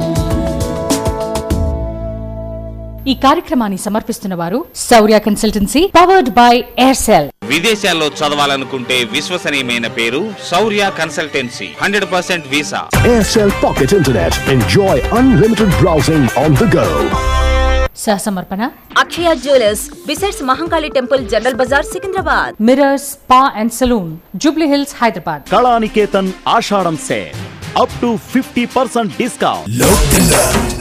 [SPEAKER 1] ఈ కార్యక్రమాన్ని సమర్పిస్తున్న వారు శౌర్య కన్సల్టెన్సీ పవర్డ్ బై ఎయిర్సెల్
[SPEAKER 3] విదేశాల్లో చదవాలనుకుంటే విశ్వసనీయమైన పేరు శౌర్య consultancy hundred percent visa
[SPEAKER 22] Aircel Pocket Internet. Enjoy unlimited browsing on the go.
[SPEAKER 1] సహసమర్పణ
[SPEAKER 23] Akshaya jewellers besides Mahankali temple General Bazar Secunderabad
[SPEAKER 1] mirrors spa and salon Jubilee Hills Hyderabad
[SPEAKER 5] Kalaniketan Ashadam sale up to fifty percent discount
[SPEAKER 6] local